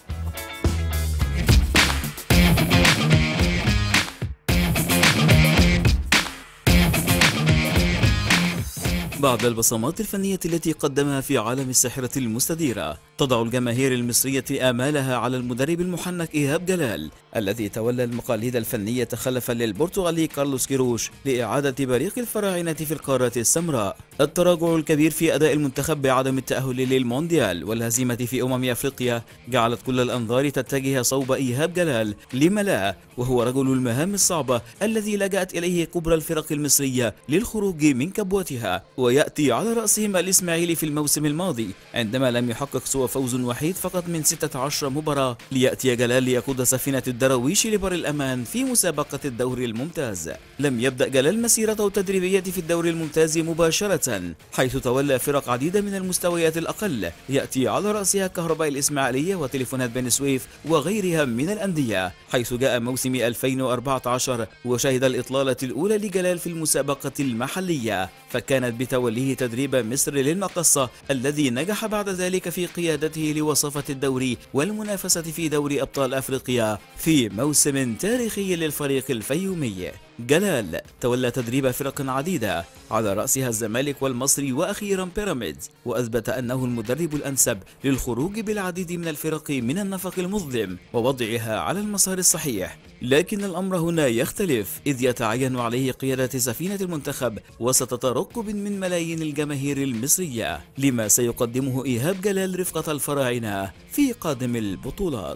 بعد البصمات الفنية التي قدمها في عالم الساحرة المستديرة تضع الجماهير المصرية آمالها على المدرب المحنك إيهاب جلال الذي تولى المقاليد الفنية خلفا للبرتغالي كارلوس كيروش لإعادة بريق الفراعنة في القارة السمراء التراجع الكبير في أداء المنتخب بعدم التأهل للمونديال والهزيمة في أمم أفريقيا جعلت كل الأنظار تتجه صوب إيهاب جلال لما لا وهو رجل المهام الصعبة الذي لجأت إليه كبرى الفرق المصرية للخروج من كبوتها ويأتي على رأسهم الإسماعيلي في الموسم الماضي عندما لم يحقق سوى فوز وحيد فقط من 16 مباراة ليأتي جلال ليقود سفينة الدراويش لبر الأمان في مسابقة الدوري الممتاز لم يبدأ جلال مسيرته التدريبية في الدوري الممتاز مباشرة حيث تولى فرق عديدة من المستويات الأقل يأتي على رأسها كهرباء الإسماعيلية وتليفونات بني سويف وغيرها من الأندية حيث جاء موسم 2014 وشهد الإطلالة الأولى لجلال في المسابقة المحلية فكانت بتوليه تدريب مصر للمقصة الذي نجح بعد ذلك في قيادته لوصافة الدوري والمنافسة في دوري أبطال أفريقيا في موسم تاريخي للفريق الفيومي جلال تولى تدريب فرق عديدة على رأسها الزمالك والمصري وأخيرا بيراميدز وأثبت أنه المدرب الأنسب للخروج بالعديد من الفرق من النفق المظلم ووضعها على المسار الصحيح لكن الأمر هنا يختلف إذ يتعين عليه قيادة سفينة المنتخب وسط ترقب من ملايين الجماهير المصرية لما سيقدمه إيهاب جلال رفقة الفراعنة في قادم البطولات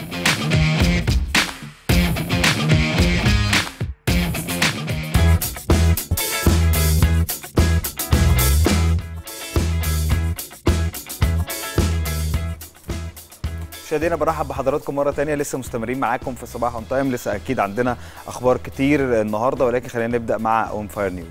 مشاهدينا برحب بحضراتكم مره تانية لسه مستمرين معاكم في صباح اون تايم لسه اكيد عندنا اخبار كتير النهارده ولكن خلينا نبدا مع اون فاير نيوز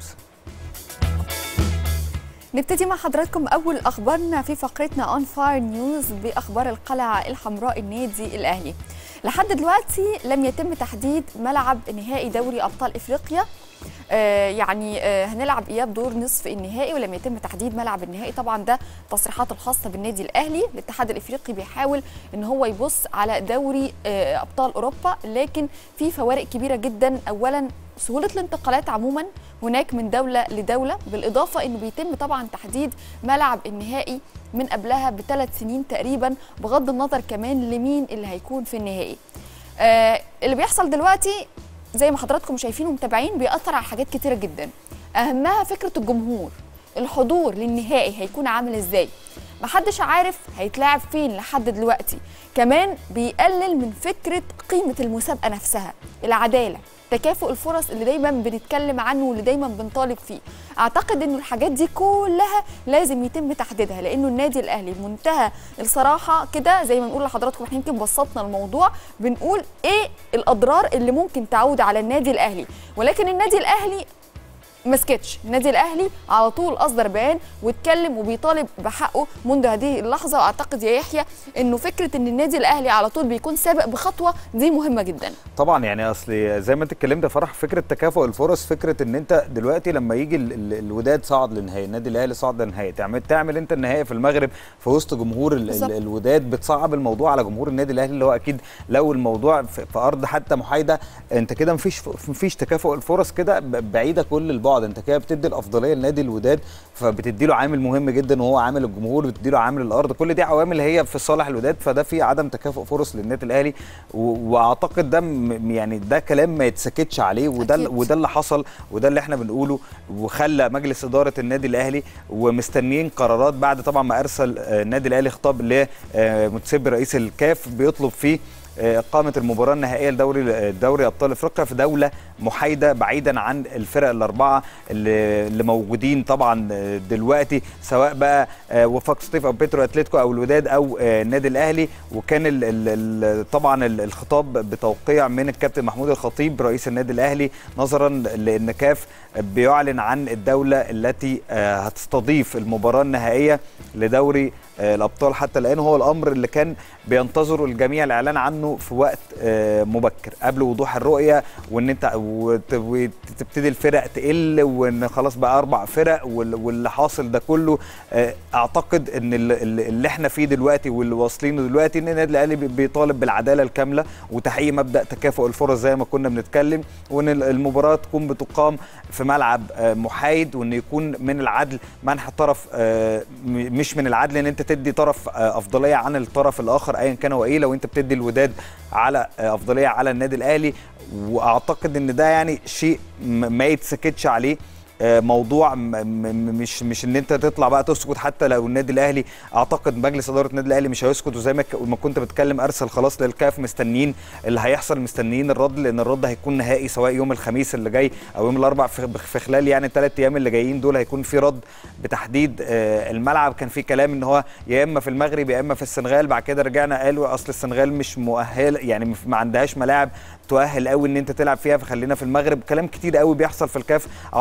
نبتدي مع حضراتكم اول اخبارنا في فقرتنا اون فاير نيوز باخبار القلعه الحمراء النادي الاهلي لحد دلوقتي لم يتم تحديد ملعب نهائي دوري ابطال افريقيا آه يعني آه هنلعب اياب دور نصف النهائي ولم يتم تحديد ملعب النهائي طبعا ده تصريحات الخاصه بالنادي الاهلي الاتحاد الافريقي بيحاول ان هو يبص على دوري آه ابطال اوروبا لكن في فوارق كبيره جدا اولا سهوله الانتقالات عموما هناك من دوله لدوله بالاضافه انه بيتم طبعا تحديد ملعب النهائي من قبلها بثلاث سنين تقريبا بغض النظر كمان لمين اللي هيكون في النهائي آه اللي بيحصل دلوقتي زي ما حضراتكم شايفين ومتابعين بيأثر على حاجات كتيرة جدا أهمها فكرة الجمهور الحضور للنهائي هيكون عامل ازاي محدش عارف هيتلعب فين لحد دلوقتي كمان بيقلل من فكرة قيمة المسابقة نفسها العدالة تكافؤ الفرص اللي دايما بنتكلم عنه واللي دايما بنطالب فيه اعتقد انه الحاجات دي كلها لازم يتم تحديدها لانه النادي الاهلي بمنتهى الصراحه كده زي ما بنقول لحضراتكم احنا يمكن بسطنا الموضوع بنقول ايه الاضرار اللي ممكن تعود على النادي الاهلي ولكن النادي الاهلي ما سكتش النادي الاهلي على طول اصدر بيان واتكلم وبيطالب بحقه منذ هذه اللحظه واعتقد يا يحيى انه فكره ان النادي الاهلي على طول بيكون سابق بخطوه دي مهمه جدا طبعا يعني اصل زي ما انت اتكلمت يا فرح فكره تكافؤ الفرص فكره ان انت دلوقتي لما يجي ال- ال- الوداد صعد للنهائي النادي الاهلي صعد للنهائي تعمل تعمل انت النهائي في المغرب في وسط جمهور ال- ال- بالظبط. الوداد بتصعب الموضوع على جمهور النادي الاهلي اللي هو اكيد لو الموضوع في في ارض حتى محايده انت كده مفيش مفيش تكافؤ الفرص كده ب- بعيده كل البعد انت كده بتدي الافضليه لنادي الوداد فبتدي له عامل مهم جدا وهو عامل الجمهور بتدي له عامل الارض كل دي عوامل هي في صالح الوداد فده في عدم تكافؤ فرص للنادي الاهلي و- واعتقد ده م- يعني ده كلام ما يتسكتش عليه وده أكيد. وده اللي حصل وده اللي احنا بنقوله وخلى مجلس اداره النادي الاهلي ومستنيين قرارات بعد طبعا ما ارسل آه، النادي الاهلي خطاب لمتسبي رئيس الكاف بيطلب فيه آه، إقامة المباراة النهائية لدوري دوري أبطال أفريقيا في دولة محايدة بعيدا عن الفرق الأربعة اللي اللي موجودين طبعا آه، دلوقتي سواء بقى آه، وفاق سطيف أو بيترو أتلتيكو أو الوداد أو آه، النادي الأهلي وكان ال ال ال طبعا ال- الخطاب بتوقيع من الكابتن محمود الخطيب رئيس النادي الأهلي نظرا لأن كاف بيعلن عن الدولة التي آه، هتستضيف المباراة النهائية لدوري آه، الابطال حتى الان هو الامر اللي كان بينتظره الجميع الاعلان عنه في وقت آه، مبكر قبل وضوح الرؤيه وان انت وت- وتبتدي الفرق تقل وان خلاص بقى اربع فرق وال- واللي حاصل ده كله آه، اعتقد ان ال- ال- اللي احنا فيه دلوقتي واللي واصلينه دلوقتي ان النادي الاهلي بي- بيطالب بالعداله الكامله وتحقيق مبدا تكافؤ الفرص زي ما كنا بنتكلم وان ال- المباراه تكون بتقام في ملعب آه، محايد وان يكون من العدل منح طرف آه، م- مش من العدل ان انت تدي طرف آه، افضليه عن الطرف الاخر ايا كان هو ايه لو انت بتدي الوداد على آه، افضليه على النادي الاهلي واعتقد ان ده يعني شيء م- ما يتسكتش عليه آه، موضوع م- م- مش مش ان انت تطلع بقى تسكت حتى لو النادي الاهلي اعتقد مجلس اداره النادي الاهلي مش هيسكت وزي ما ك- ما كنت بتكلم ارسل خلاص للكاف مستنيين اللي هيحصل مستنيين الرد لان الرد هيكون نهائي سواء يوم الخميس اللي جاي او يوم الاربع في في خلال يعني الثلاث ايام اللي جايين دول هيكون في رد بتحديد آه، الملعب كان في كلام ان هو يا اما في المغرب يا اما في السنغال بعد كده رجعنا قالوا اصل السنغال مش مؤهله يعني ما عندهاش ملاعب تؤهل قوي ان انت تلعب فيها فخلينا في المغرب كلام كتير قوي بيحصل في الكاف اعتقد احنا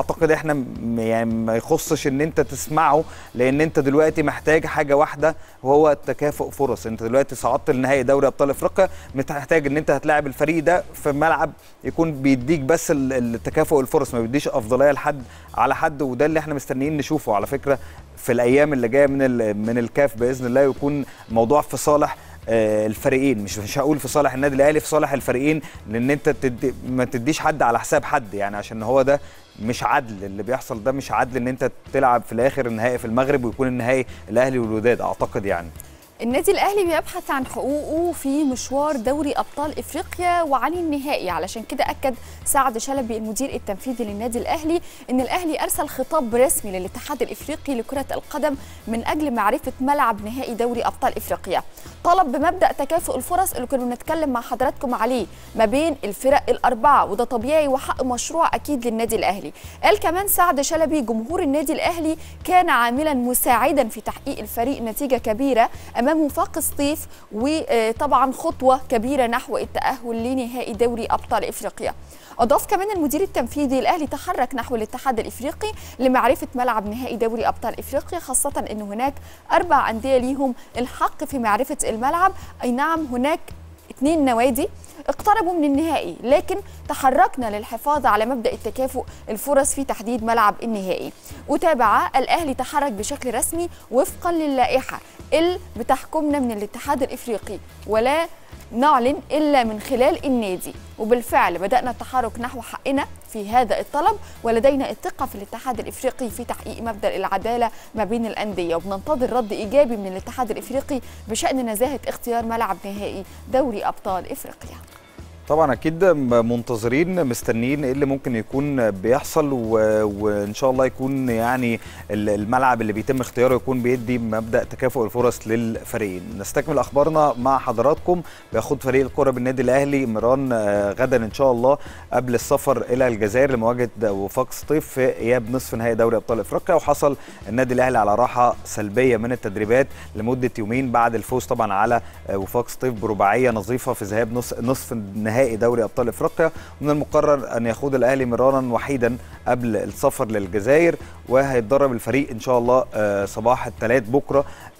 احنا م- يعني ما يخصش ان انت تسمعه لان انت دلوقتي محتاج حاجه واحده وهو تكافؤ فرص انت دلوقتي صعدت لنهائي دوري ابطال افريقيا محتاج ان انت هتلاعب الفريق ده في ملعب يكون بيديك بس ال- التكافؤ الفرص ما بيديش افضليه لحد على حد وده اللي احنا مستنيين نشوفه على فكره في الايام اللي جايه من ال- من الكاف باذن الله يكون موضوع في صالح آه، الفريقين مش مش هقول في صالح النادي الاهلي في صالح الفريقين لان انت تدي ما تديش حد على حساب حد يعني عشان هو ده مش عدل اللي بيحصل ده مش عدل ان انت تلعب في الاخر النهائي في المغرب ويكون النهائي الاهلي والوداد اعتقد يعني النادي الاهلي بيبحث عن حقوقه في مشوار دوري ابطال افريقيا وعن النهائي علشان كده اكد سعد شلبي المدير التنفيذي للنادي الاهلي ان الاهلي ارسل خطاب رسمي للاتحاد الافريقي لكره القدم من اجل معرفه ملعب نهائي دوري ابطال افريقيا طلب بمبدا تكافؤ الفرص اللي كنا بنتكلم مع حضراتكم عليه ما بين الفرق الاربعه وده طبيعي وحق مشروع اكيد للنادي الاهلي قال كمان سعد شلبي جمهور النادي الاهلي كان عاملا مساعدا في تحقيق الفريق نتيجه كبيره امام وفاق سطيف وطبعا خطوه كبيره نحو التاهل لنهائي دوري ابطال افريقيا اضاف كمان المدير التنفيذي الاهلي تحرك نحو الاتحاد الافريقي لمعرفه ملعب نهائي دوري ابطال افريقيا خاصه ان هناك اربع انديه ليهم الحق في معرفه الملعب اي نعم هناك اثنين نوادي اقتربوا من النهائي لكن تحركنا للحفاظ على مبدا التكافؤ الفرص في تحديد ملعب النهائي وتابع الاهلي تحرك بشكل رسمي وفقا للائحه اللي بتحكمنا من الاتحاد الافريقي ولا نعلن الا من خلال النادي وبالفعل بدانا التحرك نحو حقنا في هذا الطلب ولدينا الثقه في الاتحاد الافريقي في تحقيق مبدا العداله ما بين الانديه وبننتظر رد ايجابي من الاتحاد الافريقي بشان نزاهه اختيار ملعب نهائي دوري ابطال افريقيا طبعا اكيد منتظرين مستنيين ايه اللي ممكن يكون بيحصل و... وان شاء الله يكون يعني ال- الملعب اللي بيتم اختياره يكون بيدي مبدا تكافؤ الفرص للفريقين نستكمل اخبارنا مع حضراتكم بياخد فريق الكره بالنادي الاهلي مران آه، غدا ان شاء الله قبل السفر الى الجزائر لمواجهه وفاق سطيف في اياب نصف نهائي دوري ابطال افريقيا وحصل النادي الاهلي على راحه سلبيه من التدريبات لمده يومين بعد الفوز طبعا على آه، وفاق سطيف برباعيه نظيفه في ذهاب نص نصف نهائي دوري ابطال افريقيا ومن المقرر ان يخوض الاهلي مرارا وحيدا قبل السفر للجزائر وهيتدرب الفريق ان شاء الله آه، صباح الثلاث بكره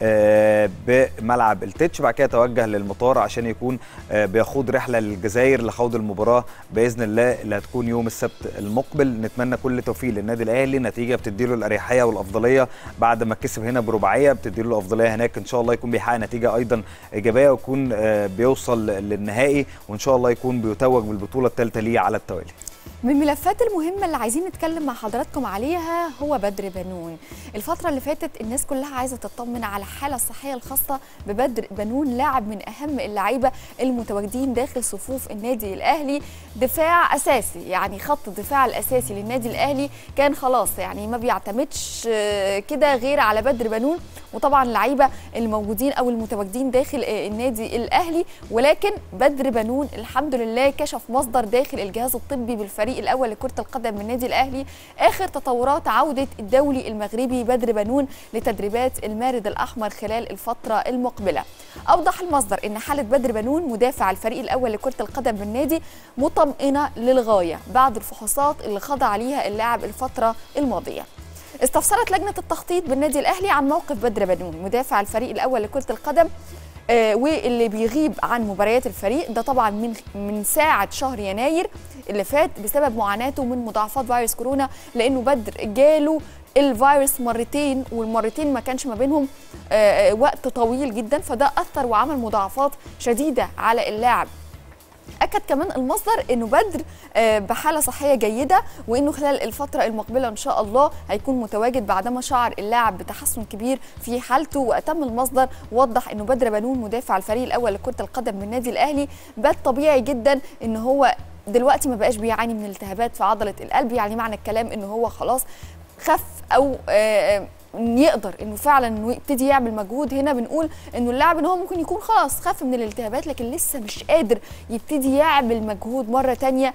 آه، بملعب التتش بعد كده يتوجه للمطار عشان يكون آه، بيخوض رحله للجزائر لخوض المباراه باذن الله اللي هتكون يوم السبت المقبل نتمنى كل توفيق للنادي الاهلي نتيجه بتديله الاريحيه والافضليه بعد ما كسب هنا برباعيه بتديله الافضليه هناك ان شاء الله يكون بيحقق نتيجه ايضا ايجابيه ويكون آه، بيوصل للنهائي وان شاء الله يكون بيتوج بالبطوله الثالثه ليه على التوالي من الملفات المهمة اللي عايزين نتكلم مع حضراتكم عليها هو بدر بنون الفترة اللي فاتت الناس كلها عايزة تطمن على الحالة الصحية الخاصة ببدر بنون لاعب من أهم اللعيبة المتواجدين داخل صفوف النادي الأهلي دفاع أساسي يعني خط الدفاع الأساسي للنادي الأهلي كان خلاص يعني ما بيعتمدش آه، كده غير على بدر بنون وطبعا اللعيبة الموجودين أو المتواجدين داخل آه، النادي الأهلي ولكن بدر بنون الحمد لله كشف مصدر داخل الجهاز الطبي بالفريق الاول لكره القدم من النادي الاهلي اخر تطورات عوده الدولي المغربي بدر بنون لتدريبات المارد الاحمر خلال الفتره المقبله اوضح المصدر ان حاله بدر بنون مدافع الفريق الاول لكره القدم بالنادي مطمئنه للغايه بعد الفحوصات اللي خضع ليها اللاعب الفتره الماضيه استفسرت لجنه التخطيط بالنادي الاهلي عن موقف بدر بنون مدافع الفريق الاول لكره القدم آه، واللي بيغيب عن مباريات الفريق ده طبعا من من ساعه شهر يناير اللي فات بسبب معاناته من مضاعفات فيروس كورونا لانه بدر جاله الفيروس مرتين والمرتين ما كانش ما بينهم آه، آه، وقت طويل جدا فده اثر وعمل مضاعفات شديده على اللاعب اكد كمان المصدر انه بدر آه، بحاله صحيه جيده وانه خلال الفتره المقبله ان شاء الله هيكون متواجد بعدما شعر اللاعب بتحسن كبير في حالته واتم المصدر وضح انه بدر بنون مدافع الفريق الاول لكره القدم من النادي الاهلي بات طبيعي جدا ان هو دلوقتي ما بقاش بيعاني من التهابات في عضله القلب يعني معنى الكلام انه هو خلاص خف او آه، آه، يقدر انه فعلا انه يبتدي يعمل مجهود هنا بنقول انه اللاعب ان هو ممكن يكون خلاص خف من الالتهابات لكن لسه مش قادر يبتدي يعمل مجهود مره تانية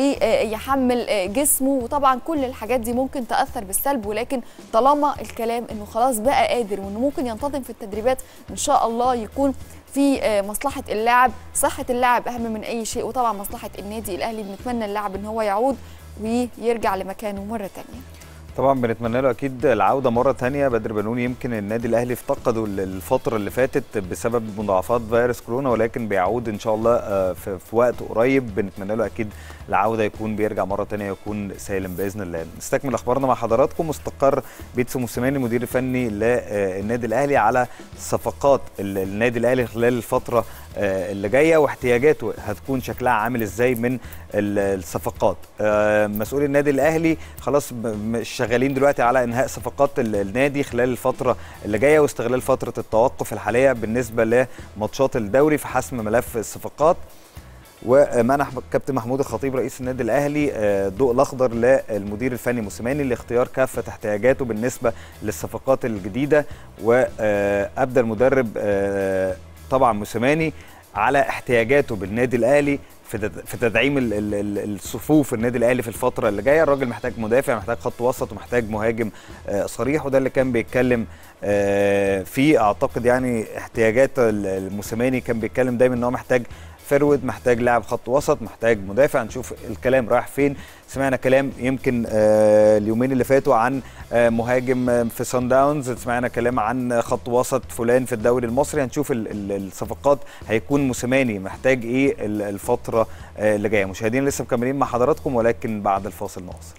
ويحمل جسمه وطبعا كل الحاجات دي ممكن تاثر بالسلب ولكن طالما الكلام انه خلاص بقى قادر وانه ممكن ينتظم في التدريبات ان شاء الله يكون في آه، مصلحه اللاعب صحه اللاعب اهم من اي شيء وطبعا مصلحه النادي الاهلي بنتمنى اللاعب ان هو يعود ويرجع لمكانه مره تانية طبعا بنتمنى له اكيد العوده مره تانية بدر بنون يمكن النادي الاهلي افتقده الفتره اللي فاتت بسبب مضاعفات فيروس كورونا ولكن بيعود ان شاء الله آه، في, في وقت قريب بنتمنى له اكيد العوده يكون بيرجع مره تانية يكون سالم باذن الله نستكمل اخبارنا مع حضراتكم مستقر بيتسو موسيماني المدير الفني للنادي الاهلي على صفقات ال- النادي الاهلي خلال الفتره آه، اللي جايه واحتياجاته هتكون شكلها عامل ازاي من ال- الصفقات آه، مسؤول النادي الاهلي خلاص ب- م- شغالين دلوقتي على انهاء صفقات ال- النادي خلال الفتره اللي جايه واستغلال فتره التوقف الحاليه بالنسبه لماتشات الدوري في حسم ملف الصفقات ومنح كابتن محمود الخطيب رئيس النادي الاهلي آه، الضوء الاخضر للمدير الفني موسيماني لاختيار كافه احتياجاته بالنسبه للصفقات الجديده وابدى المدرب آه، طبعا موسيماني على احتياجاته بالنادي الاهلي في تد- في تدعيم ال- ال- ال- الصفوف النادي الاهلي في الفتره اللي جايه الراجل محتاج مدافع محتاج خط وسط ومحتاج مهاجم آه، صريح وده اللي كان بيتكلم آه، فيه اعتقد يعني احتياجات ال- الموسيماني كان بيتكلم دايما ان هو محتاج فرود محتاج لاعب خط وسط محتاج مدافع نشوف الكلام رايح فين سمعنا كلام يمكن آه، اليومين اللي فاتوا عن آه، مهاجم آه، في سان داونز سمعنا كلام عن خط وسط فلان في الدوري المصري هنشوف ال- ال- الصفقات هيكون موسيماني محتاج ايه ال- الفتره آه، اللي جايه مشاهدين لسه مكملين مع حضراتكم ولكن بعد الفاصل نواصل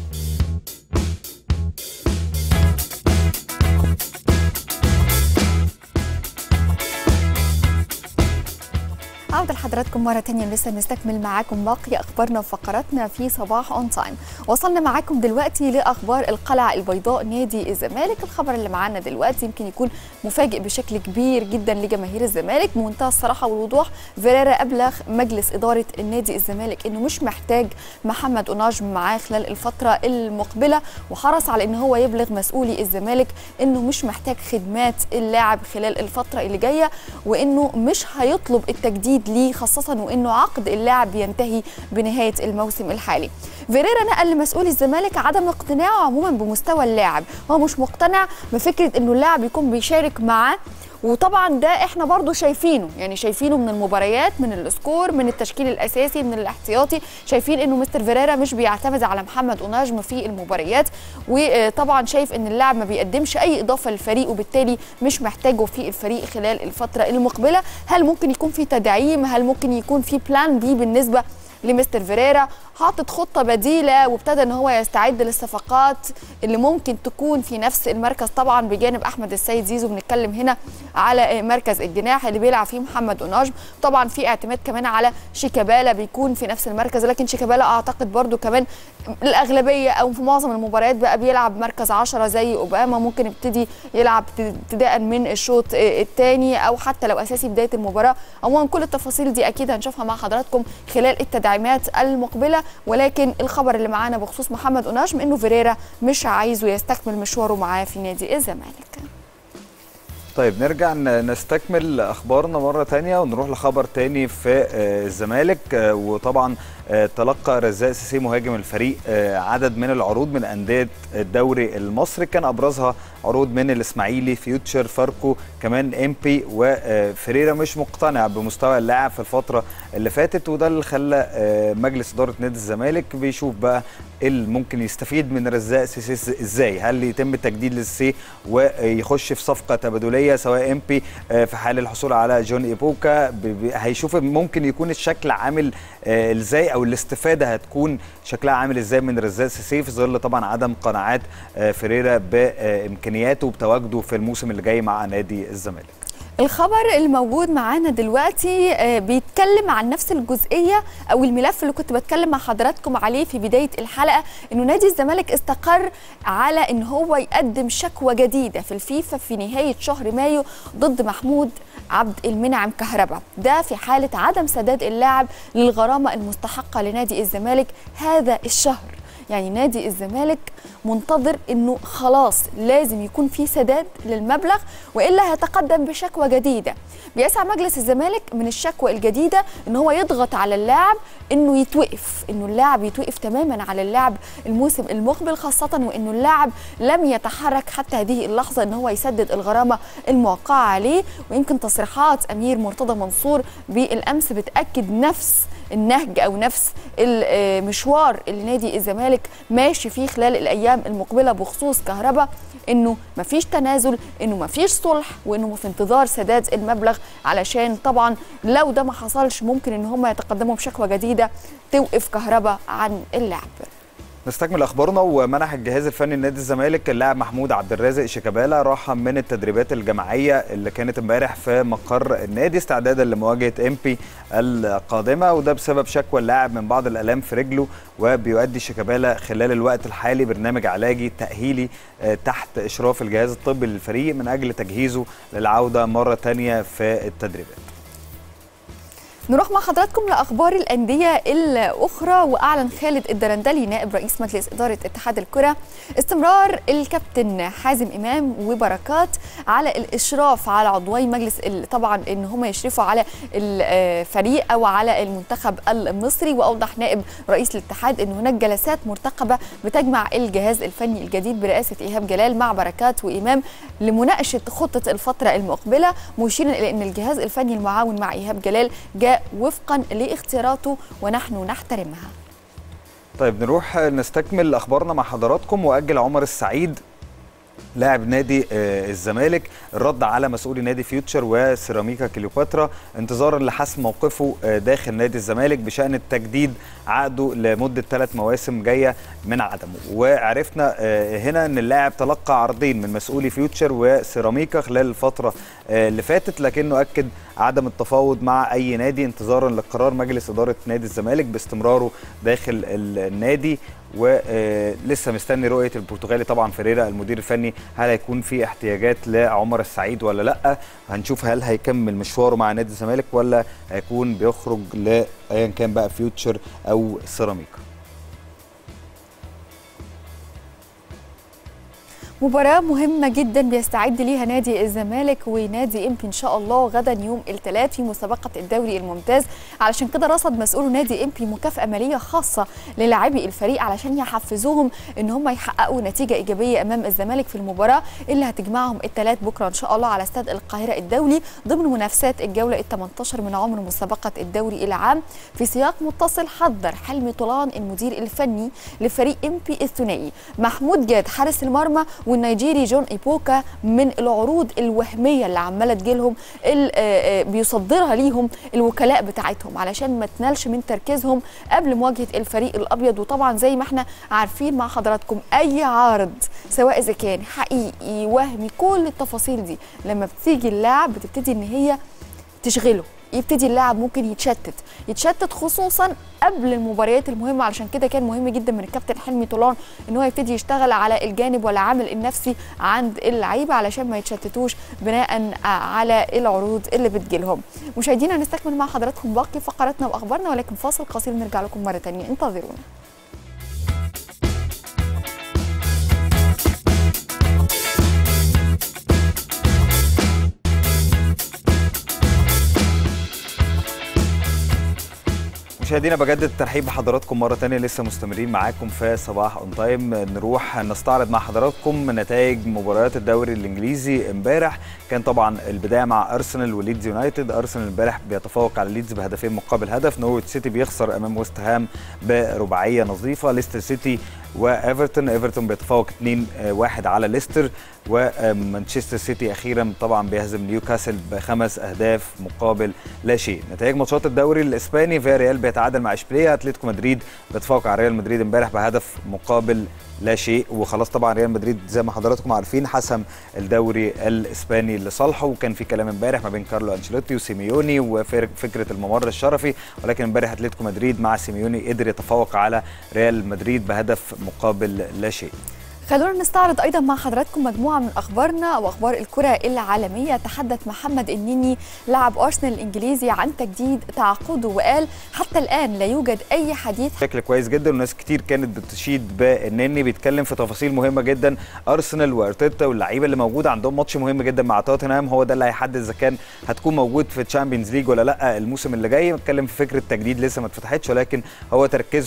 عودة لحضراتكم مرة تانية لسه نستكمل معاكم باقي أخبارنا وفقراتنا في صباح أون تايم وصلنا معاكم دلوقتي لأخبار القلعة البيضاء نادي الزمالك الخبر اللي معانا دلوقتي يمكن يكون مفاجئ بشكل كبير جدا لجماهير الزمالك بمنتهى الصراحة والوضوح فيريرا أبلغ مجلس إدارة النادي الزمالك إنه مش محتاج محمد أوناجم معاه خلال الفترة المقبلة وحرص على إن هو يبلغ مسؤولي الزمالك إنه مش محتاج خدمات اللاعب خلال الفترة اللي جاية وإنه مش هيطلب التجديد ليه خاصة وإنه عقد اللاعب بينتهي بنهاية الموسم الحالي فيريرا نقل لمسؤولي الزمالك عدم اقتناعه عموما بمستوى اللاعب هو مش مقتنع بفكرة إنه اللاعب يكون بيشارك معاه وطبعا ده احنا برضو شايفينه يعني شايفينه من المباريات من السكور من التشكيل الاساسي من الاحتياطي شايفين انه مستر فيريرا مش بيعتمد على محمد اوناجم في المباريات وطبعا شايف ان اللاعب ما بيقدمش اي اضافه للفريق وبالتالي مش محتاجه في الفريق خلال الفتره المقبله هل ممكن يكون في تدعيم هل ممكن يكون في بلان بي بالنسبه لمستر فيريرا حاطط خطه بديله وابتدى ان هو يستعد للصفقات اللي ممكن تكون في نفس المركز طبعا بجانب احمد السيد زيزو بنتكلم هنا على مركز الجناح اللي بيلعب فيه محمد اوناجم طبعا في اعتماد كمان على شيكابالا بيكون في نفس المركز لكن شيكابالا اعتقد برده كمان الاغلبيه او في معظم المباريات بقى بيلعب مركز 10 زي اوباما ممكن يبتدي يلعب ابتداء من الشوط الثاني او حتى لو اساسي بدايه المباراه عموما كل التفاصيل دي اكيد هنشوفها مع حضراتكم خلال التدعيمات المقبله ولكن الخبر اللي معانا بخصوص محمد اوناجم انه فيريرا مش عايزه يستكمل مشواره معاه في نادي الزمالك طيب نرجع ن- نستكمل اخبارنا مره تانية ونروح لخبر تاني في آه، الزمالك آه، وطبعا آه، تلقى رزاق سيسي مهاجم الفريق آه، عدد من العروض من انديه الدوري المصري كان ابرزها عروض من الاسماعيلي فيوتشر فاركو كمان امبي وفريرا مش مقتنع بمستوى اللاعب في الفتره اللي فاتت وده اللي خلى آه، مجلس اداره نادي الزمالك بيشوف بقى ايه اللي ممكن يستفيد من رزاق سيسي ازاي هل يتم التجديد للسي ويخش في صفقه تبادليه سواء امبي آه، في حال الحصول على جون ايبوكا ب- ب- هيشوف ممكن يكون الشكل عامل آه، ازاي او الاستفاده هتكون شكلها عامل ازاي من رزاق سيسي في ظل طبعا عدم قناعات آه، فيريرا بامكانياته وبتواجده في الموسم اللي جاي مع نادي الزمالك الخبر الموجود معانا دلوقتي آه، بيتكلم عن نفس الجزئيه او الملف اللي كنت بتكلم مع حضراتكم عليه في بدايه الحلقه انه نادي الزمالك استقر على ان هو يقدم شكوى جديده في الفيفا في نهايه شهر مايو ضد محمود عبد المنعم كهربا ده في حاله عدم سداد اللاعب للغرامه المستحقه لنادي الزمالك هذا الشهر يعني نادي الزمالك منتظر انه خلاص لازم يكون في سداد للمبلغ والا هيتقدم بشكوى جديده بيسعى مجلس الزمالك من الشكوى الجديده ان هو يضغط على اللاعب انه يتوقف انه اللاعب يتوقف تماما على اللاعب الموسم المقبل خاصه وانه اللاعب لم يتحرك حتى هذه اللحظه ان هو يسدد الغرامه الموقعه عليه ويمكن تصريحات امير مرتضى منصور بالامس بتاكد نفس النهج او نفس المشوار اللي نادي الزمالك ماشي فيه خلال الايام المقبله بخصوص كهرباء انه مفيش تنازل انه مفيش صلح وانه في انتظار سداد المبلغ علشان طبعا لو ده ما حصلش ممكن ان هم يتقدموا بشكوى جديده توقف كهرباء عن اللعب نستكمل اخبارنا ومنح الجهاز الفني لنادي الزمالك اللاعب محمود عبد الرازق شيكابالا راحه من التدريبات الجماعيه اللي كانت امبارح في مقر النادي استعدادا لمواجهه امبي القادمه وده بسبب شكوى اللاعب من بعض الالام في رجله وبيؤدي شيكابالا خلال الوقت الحالي برنامج علاجي تاهيلي آه، تحت اشراف الجهاز الطبي للفريق من اجل تجهيزه للعوده مره ثانيه في التدريبات نروح مع حضراتكم لاخبار الانديه الاخرى واعلن خالد الدرندلي نائب رئيس مجلس اداره اتحاد الكره استمرار الكابتن حازم امام وبركات على الاشراف على عضوي مجلس ال- طبعا ان هم يشرفوا على الفريق او على المنتخب المصري واوضح نائب رئيس الاتحاد ان هناك جلسات مرتقبه بتجمع الجهاز الفني الجديد برئاسه ايهاب جلال مع بركات وامام لمناقشه خطه الفتره المقبله مشيرا الى ان الجهاز الفني المعاون مع ايهاب جلال جاء وفقا لاختياراته ونحن نحترمها طيب نروح نستكمل اخبارنا مع حضراتكم واجل عمر السعيد لاعب نادي آه، الزمالك الرد على مسؤولي نادي فيوتشر وسيراميكا كليوباترا انتظارا لحسم موقفه آه، داخل نادي الزمالك بشان التجديد عقده لمده ثلاث مواسم جايه من عدمه وعرفنا آه، هنا ان اللاعب تلقى عرضين من مسؤولي فيوتشر وسيراميكا خلال الفتره آه، اللي فاتت لكنه اكد عدم التفاوض مع اي نادي انتظارا لقرار مجلس اداره نادي الزمالك باستمراره داخل النادي ولسه مستني رؤيه البرتغالي طبعا فيريرا المدير الفني هل هيكون في احتياجات لعمر السعيد ولا لا هنشوف هل هيكمل مشواره مع نادي الزمالك ولا هيكون بيخرج لايا كان بقى فيوتشر او سيراميكا مباراة مهمة جدا بيستعد ليها نادي الزمالك ونادي امبي ان شاء الله غدا يوم الثلاث في مسابقة الدوري الممتاز علشان كده رصد مسؤول نادي امبي مكافأة مالية خاصة للاعبي الفريق علشان يحفزوهم ان هم يحققوا نتيجة ايجابية امام الزمالك في المباراة اللي هتجمعهم الثلاث بكرة ان شاء الله على استاد القاهرة الدولي ضمن منافسات الجولة ال 18 من عمر مسابقة الدوري العام في سياق متصل حذر حلمي طولان المدير الفني لفريق امبي الثنائي محمود جاد حارس المرمى والنيجيري جون ايبوكا من العروض الوهميه اللي عماله تجيلهم ال- آه، آه، بيصدرها ليهم الوكلاء بتاعتهم علشان ما تنالش من تركيزهم قبل مواجهه الفريق الابيض وطبعا زي ما احنا عارفين مع حضراتكم اي عرض سواء اذا كان حقيقي وهمي كل التفاصيل دي لما بتيجي اللاعب بتبتدي ان هي تشغله يبتدي اللاعب ممكن يتشتت يتشتت خصوصا قبل المباريات المهمه علشان كده كان مهم جدا من الكابتن حلمي طولان ان هو يبتدي يشتغل على الجانب والعامل النفسي عند اللعيبه علشان ما يتشتتوش بناء على العروض اللي بتجيلهم مشاهدينا هنستكمل مع حضراتكم باقي فقراتنا واخبارنا ولكن فاصل قصير نرجع لكم مره ثانيه انتظرونا مشاهدينا بجدد الترحيب بحضراتكم مره تانية لسه مستمرين معاكم في صباح اون تايم نروح نستعرض مع حضراتكم نتائج مباريات الدوري الانجليزي امبارح كان طبعا البدايه مع ارسنال وليدز يونايتد ارسنال امبارح بيتفوق على ليدز بهدفين مقابل هدف نورويتش سيتي بيخسر امام ويست هام برباعيه نظيفه ليستر سيتي وايفرتون ايفرتون بيتفوق 2-1 على ليستر ومانشستر سيتي اخيرا طبعا بيهزم نيوكاسل بخمس اهداف مقابل لا شيء نتائج ماتشات الدوري الاسباني فيا ريال بيتعادل مع اشبيليه اتلتيكو مدريد بيتفوق على ريال مدريد امبارح بهدف مقابل لا شيء وخلاص طبعا ريال مدريد زي ما حضراتكم عارفين حسم الدوري الاسباني لصالحه وكان في كلام امبارح ما بين كارلو انشيلوتي وسيميوني وفكره الممر الشرفي ولكن امبارح اتلتيكو مدريد مع سيميوني قدر يتفوق على ريال مدريد بهدف مقابل لا شيء خلونا نستعرض ايضا مع حضراتكم مجموعه من اخبارنا واخبار الكره العالميه تحدث محمد النني لاعب ارسنال الانجليزي عن تجديد تعاقده وقال حتى الان لا يوجد اي حديث بشكل كويس جدا وناس كتير كانت بتشيد بانني بيتكلم في تفاصيل مهمه جدا ارسنال وارتيتا واللعيبه اللي موجوده عندهم ماتش مهم جدا مع توتنهام هو ده اللي هيحدد اذا كان هتكون موجود في الشامبيونز ليج ولا لا الموسم اللي جاي بتكلم في فكره تجديد لسه ما اتفتحتش ولكن هو تركيزهم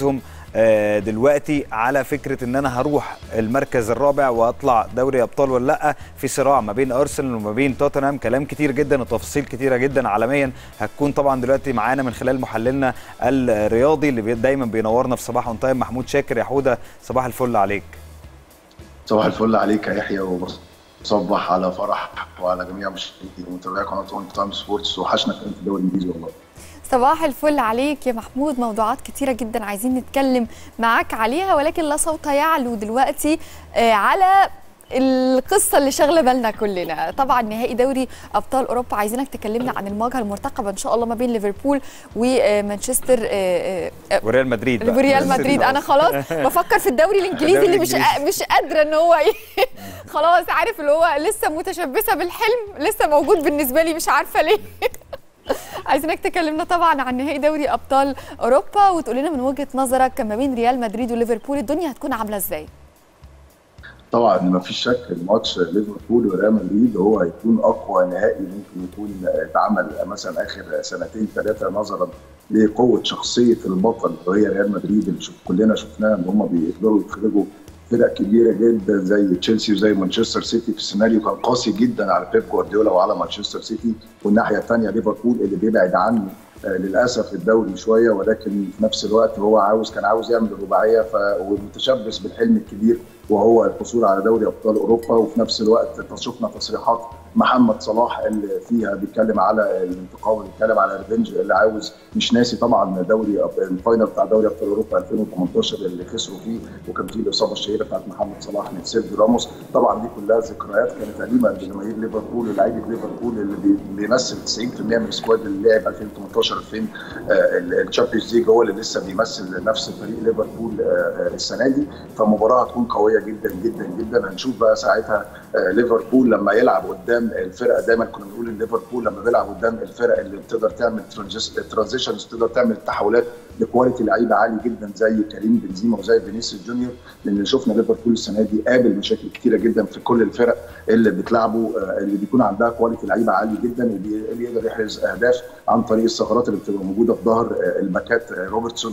آه، دلوقتي على فكره ان انا هروح المركز الرابع واطلع دوري ابطال ولا لا في صراع ما بين ارسنال وما بين توتنهام كلام كتير جدا وتفاصيل كتيره جدا عالميا هتكون طبعا دلوقتي معانا من خلال محللنا الرياضي اللي بي- دايما بينورنا في صباح اون تايم محمود شاكر يا حوده صباح الفل عليك صباح الفل عليك يا يحيى وبصبح على فرح وعلى جميع مشاهدي ومتابعي قناه اون تايم سبورتس وحشنا كمان في الدوري الانجليزي والله صباح الفل عليك يا محمود موضوعات كتيرة جدا عايزين نتكلم معاك عليها ولكن لا صوت يعلو دلوقتي آه، على القصة اللي شاغلة بالنا كلنا طبعا نهائي دوري أبطال أوروبا عايزينك تكلمنا عن المواجهة المرتقبة إن شاء الله ما بين ليفربول ومانشستر آه، آه، وريال مدريد بقى. وريال مدريد انا خلاص بفكر في الدوري الانجليزي اللي مش الدوري مش قادره ان هو ي- خلاص عارف اللي هو لسه متشبثه بالحلم لسه موجود بالنسبه لي مش عارفه ليه عايزينك تكلمنا طبعا عن نهائي دوري ابطال اوروبا وتقول لنا من وجهه نظرك ما بين ريال مدريد وليفربول الدنيا هتكون عامله ازاي طبعا ما فيش شك الماتش ليفربول وريال مدريد هو هيكون اقوى نهائي ممكن يكون اتعمل مثلا اخر سنتين ثلاثه نظرا لقوه شخصيه البطل وهي ريال مدريد اللي شوف كلنا شفناها ان هم بيقدروا يخرجوا فرق كبيره جدا زي تشيلسي وزي مانشستر سيتي في السيناريو كان قاسي جدا على بيب جوارديولا وعلى مانشستر سيتي والناحيه الثانيه ليفربول اللي بيبعد عنه آه، للاسف الدوري شويه ولكن في نفس الوقت هو عاوز كان عاوز يعمل الرباعيه ف ومتشبث بالحلم الكبير وهو الحصول على دوري ابطال اوروبا وفي نفس الوقت شفنا تصريحات محمد صلاح اللي فيها بيتكلم على الانتقام وبيتكلم على الريفنج اللي عاوز مش ناسي طبعا دوري أب- الفاينل بتاع دوري ابطال اوروبا 2018 اللي خسروا فيه وكان فيه الاصابه الشهيره بتاعت محمد صلاح من سيرجيو راموس طبعا دي كلها ذكريات كانت أليمة لجماهير ليفربول ولاعيبه ليفربول اللي بي- بيمثل 90% من السكواد اللي لعب 2018 2000 الشامبيونز ليج هو اللي لسه بيمثل نفس فريق ليفربول آه، آه، السنه دي فمباراه هتكون قويه جدا جدا جدا هنشوف بقى ساعتها آه، ليفربول لما يلعب قدام الفرقه دايما كنا بنقول ان ليفربول لما بيلعب قدام الفرق اللي بتقدر تعمل ترانزيشنز تقدر تعمل تحولات بكواليتي لعيبه عالي جدا زي كريم بنزيما وزي فينيسيوس جونيور لان شفنا ليفربول السنه دي قابل مشاكل كتيره جدا في كل الفرق اللي بتلعبه آه، اللي بيكون عندها كواليتي لعيبه عالي جدا وبي- اللي يقدر يحرز اهداف عن طريق الثغرات اللي بتبقى موجوده في ظهر آه، الباكات آه، روبرتسون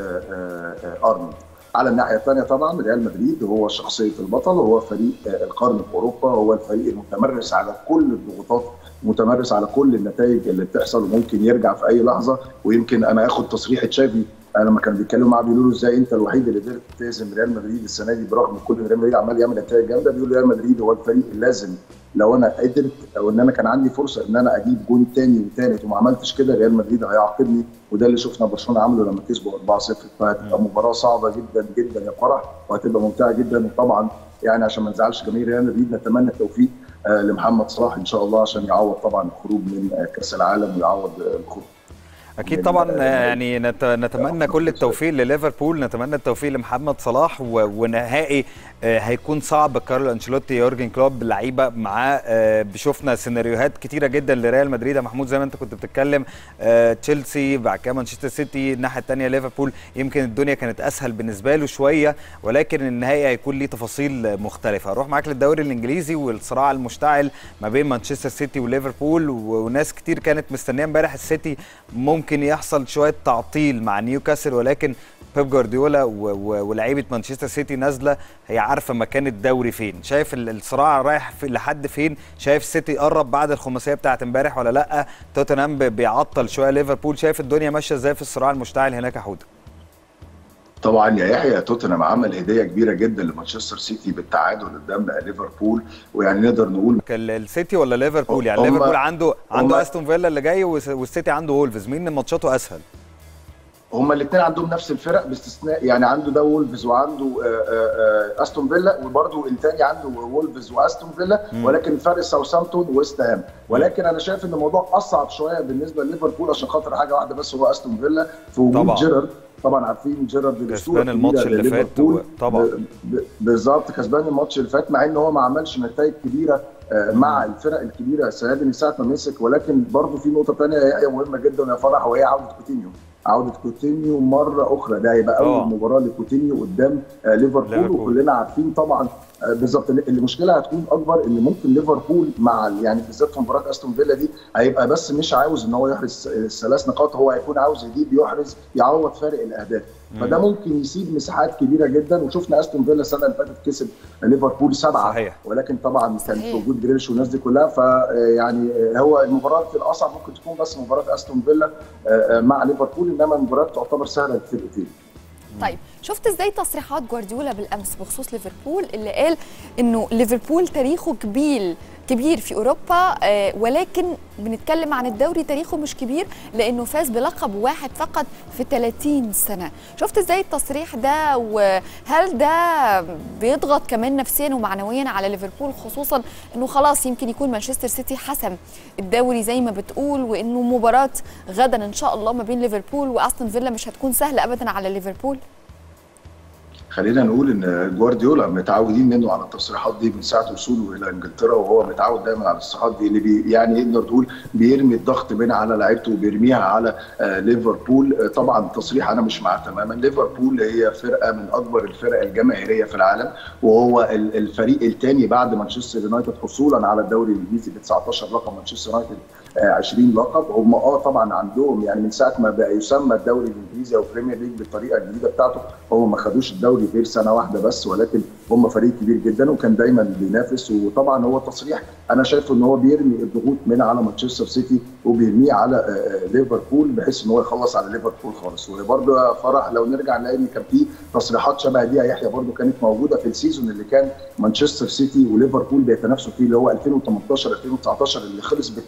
وارنولد على الناحيه الثانيه طبعا ريال مدريد هو شخصيه البطل هو فريق آه، القرن في اوروبا هو الفريق المتمرس على كل الضغوطات متمرس على كل النتائج اللي بتحصل وممكن يرجع في اي لحظه ويمكن انا اخد تصريح تشافي انا لما كانوا بيتكلموا معاه بيقولوا له ازاي انت الوحيد اللي قدرت تهزم ريال مدريد السنه دي برغم كل ريال مدريد عمال يعمل نتائج جامده بيقول ريال مدريد هو الفريق اللي لازم لو انا قدرت او ان انا كان عندي فرصه ان انا اجيب جون تاني وتالت وما عملتش كده ريال مدريد هيعاقبني وده اللي شفنا برشلونه عمله لما كسبوا 4-0 فهتبقى مباراه صعبه جدا جدا يا فرح وهتبقى ممتعه جدا وطبعا يعني عشان ما نزعلش جماهير ريال مدريد نتمنى التوفيق آه، لمحمد صلاح ان شاء الله عشان يعوض طبعا الخروج من آه، كاس العالم ويعوض آه، الخروج اكيد طبعا آه، يعني نت- نتمنى كل التوفيق لليفربول نتمنى التوفيق لمحمد صلاح و- ونهائي آه، هيكون صعب كارلو انشيلوتي يورجن كلوب لعيبه معاه آه، شفنا سيناريوهات كتيره جدا لريال مدريد يا محمود زي ما انت كنت بتتكلم آه، تشيلسي بعد كده مانشستر سيتي الناحيه الثانيه ليفربول يمكن الدنيا كانت اسهل بالنسبه له شويه ولكن النهائي هيكون ليه تفاصيل مختلفه هروح معاك للدوري الانجليزي والصراع المشتعل ما بين مانشستر سيتي وليفربول و- وناس كتير كانت مستنيه امبارح السيتي ممكن يحصل شويه تعطيل مع نيوكاسل ولكن بيب جوارديولا و- و- ولاعيبه مانشستر سيتي نازله هي عارفه مكان الدوري فين شايف ال- الصراع رايح في لحد فين شايف السيتي قرب بعد الخماسيه بتاعت امبارح ولا لا توتنهام ب- بيعطل شويه ليفربول شايف الدنيا ماشيه ازاي في الصراع المشتعل هناك يا حوده طبعا يا يحيى توتنهام عمل هديه كبيره جدا لمانشستر سيتي بالتعادل قدام ليفربول ويعني نقدر نقول ال- السيتي ولا ليفربول يعني هم- ليفربول عنده عنده هم- استون فيلا اللي جاي والس- والسيتي عنده وولفز مين ماتشاته اسهل هما الاثنين عندهم نفس الفرق باستثناء يعني عنده ده وولفز وعنده آه، آه، آه، استون فيلا وبرده الثاني عنده وولفز واستون فيلا مم. ولكن فرق ساوثامبتون وويست هام ولكن انا شايف ان الموضوع اصعب شويه بالنسبه لليفربول عشان خاطر حاجه واحده بس هو استون فيلا في وجود طبعا. جيرارد طبعا عارفين جيرارد الاسطوره كسبان الماتش الكبيرة اللي فات لليفربول. و- طبعا. ب- ب- بالظبط كسبان الماتش اللي فات مع ان هو ما عملش نتائج كبيره آه، مع الفرق الكبيره السنه دي من ساعه ما مسك ولكن برضه في نقطه ثانيه هي مهمه جدا يا فرح وهي عوده كوتينيو عوده كوتينيو مره اخرى ده هيبقى طبعا. اول مباراه لكوتينيو قدام آه، ليفربول ليفربول. وكلنا عارفين طبعا آه، بالظبط المشكله هتكون اكبر ان ممكن ليفربول مع ال- يعني بالذات في مباراه استون فيلا دي هيبقى بس مش عاوز ان هو يحرز الثلاث نقاط هو هيكون عاوز يجيب يحرز يعوض فارق الاهداف فده ممكن يسيب مساحات كبيره جدا وشفنا استون فيلا السنه اللي فاتت كسب ليفربول سبعه صحيح. ولكن طبعا كان صحيح. في وجود جريليش والناس دي كلها فيعني هو المباراه الاصعب ممكن تكون بس مباراه استون فيلا آه، آه، مع ليفربول انما المباراه تعتبر سهله للفرقتين طيب شفت ازاي تصريحات جوارديولا بالامس بخصوص ليفربول اللي قال انه ليفربول تاريخه كبير كبير في اوروبا آه، ولكن بنتكلم عن الدوري تاريخه مش كبير لانه فاز بلقب واحد فقط في 30 سنه شفت ازاي التصريح ده وهل ده بيضغط كمان نفسيا ومعنويا على ليفربول خصوصا انه خلاص يمكن يكون مانشستر سيتي حسم الدوري زي ما بتقول وانه مباراه غدا ان شاء الله ما بين ليفربول واستون فيلا مش هتكون سهله ابدا على ليفربول خلينا نقول ان جوارديولا متعودين منه على التصريحات دي من ساعه وصوله الى انجلترا وهو متعود دايما على التصريحات دي اللي بي يعني نقدر نقول بيرمي الضغط من على لعيبته وبيرميها على آه ليفربول آه طبعا تصريح انا مش معاه تماما ليفربول هي فرقه من اكبر الفرق الجماهيريه في العالم وهو ال- الفريق الثاني بعد مانشستر يونايتد حصولا على الدوري الانجليزي ب 19 لقب مانشستر يونايتد آه 20 لقب هم اه طبعا عندهم يعني من ساعه ما بقى يسمى الدوري الانجليزي او بريمير ليج بالطريقه الجديده بتاعته هم ما خدوش الدوري غير سنه واحده بس ولكن هم فريق كبير جدا وكان دايما بينافس وطبعا هو تصريح انا شايفه ان هو بيرمي الضغوط من على مانشستر سيتي وبيرميه على آه، آه، ليفربول بحيث ان هو يخلص على ليفربول خالص وبرده يا فرح لو نرجع نلاقي ان كان في تصريحات شبه دي يا يحيى برده كانت موجوده في السيزون اللي كان مانشستر سيتي وليفربول بيتنافسوا فيه اللي هو 2018 2019 اللي خلص ب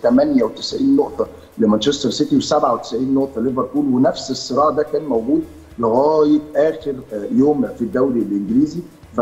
98 نقطه لمانشستر سيتي و97 نقطه ليفربول ونفس الصراع ده كان موجود لغايه اخر آه، يوم في الدوري الانجليزي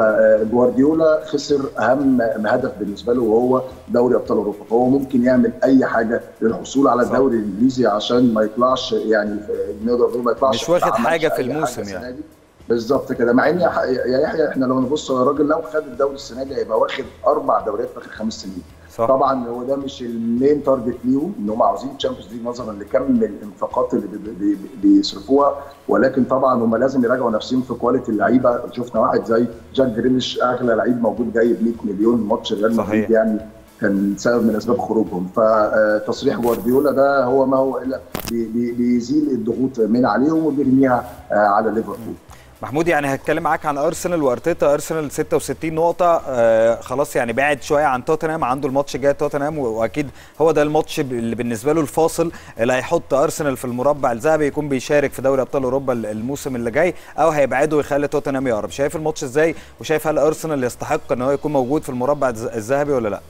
فجوارديولا خسر اهم هدف بالنسبه له وهو دوري ابطال اوروبا فهو ممكن يعمل اي حاجه للحصول على الدوري الانجليزي عشان ما يطلعش يعني نقدر نقول ما يطلعش مش واخد ما عملش حاجة في أي الموسم السنة يعني. دي. بالظبط كده مع ان يا ح- يا يحيى احنا لو نبص يا راجل لو خد الدوري السنه دي هيبقى واخد اربع دوريات في اخر خمس سنين صح. طبعا هو ده مش المين تارجت ليهم ان هم عاوزين تشامبيونز ليج نظرا لكم الانفاقات اللي بي- بي- بيصرفوها ولكن طبعا هم لازم يراجعوا نفسهم في كواليتي اللعيبه شفنا واحد زي جاك جريليش اغلى لعيب موجود جايب 100 مليون ماتش ريال صحيح. مدريد يعني كان سبب من اسباب خروجهم فتصريح جوارديولا ده هو ما هو الا بي- بي- بيزيل الضغوط من عليهم وبيرميها آه، على ليفربول محمود يعني هتكلم معاك عن ارسنال وارتيتا ارسنال 66 نقطه آه خلاص يعني بعد شويه عن توتنهام عنده الماتش الجاي توتنهام و- واكيد هو ده الماتش ب- اللي بالنسبه له الفاصل اللي هيحط ارسنال في المربع الذهبي يكون بيشارك في دوري ابطال اوروبا ال- الموسم اللي جاي او هيبعده ويخلي توتنهام يقرب شايف الماتش ازاي وشايف هل ارسنال يستحق ان هو يكون موجود في المربع الز- الذهبي ولا لا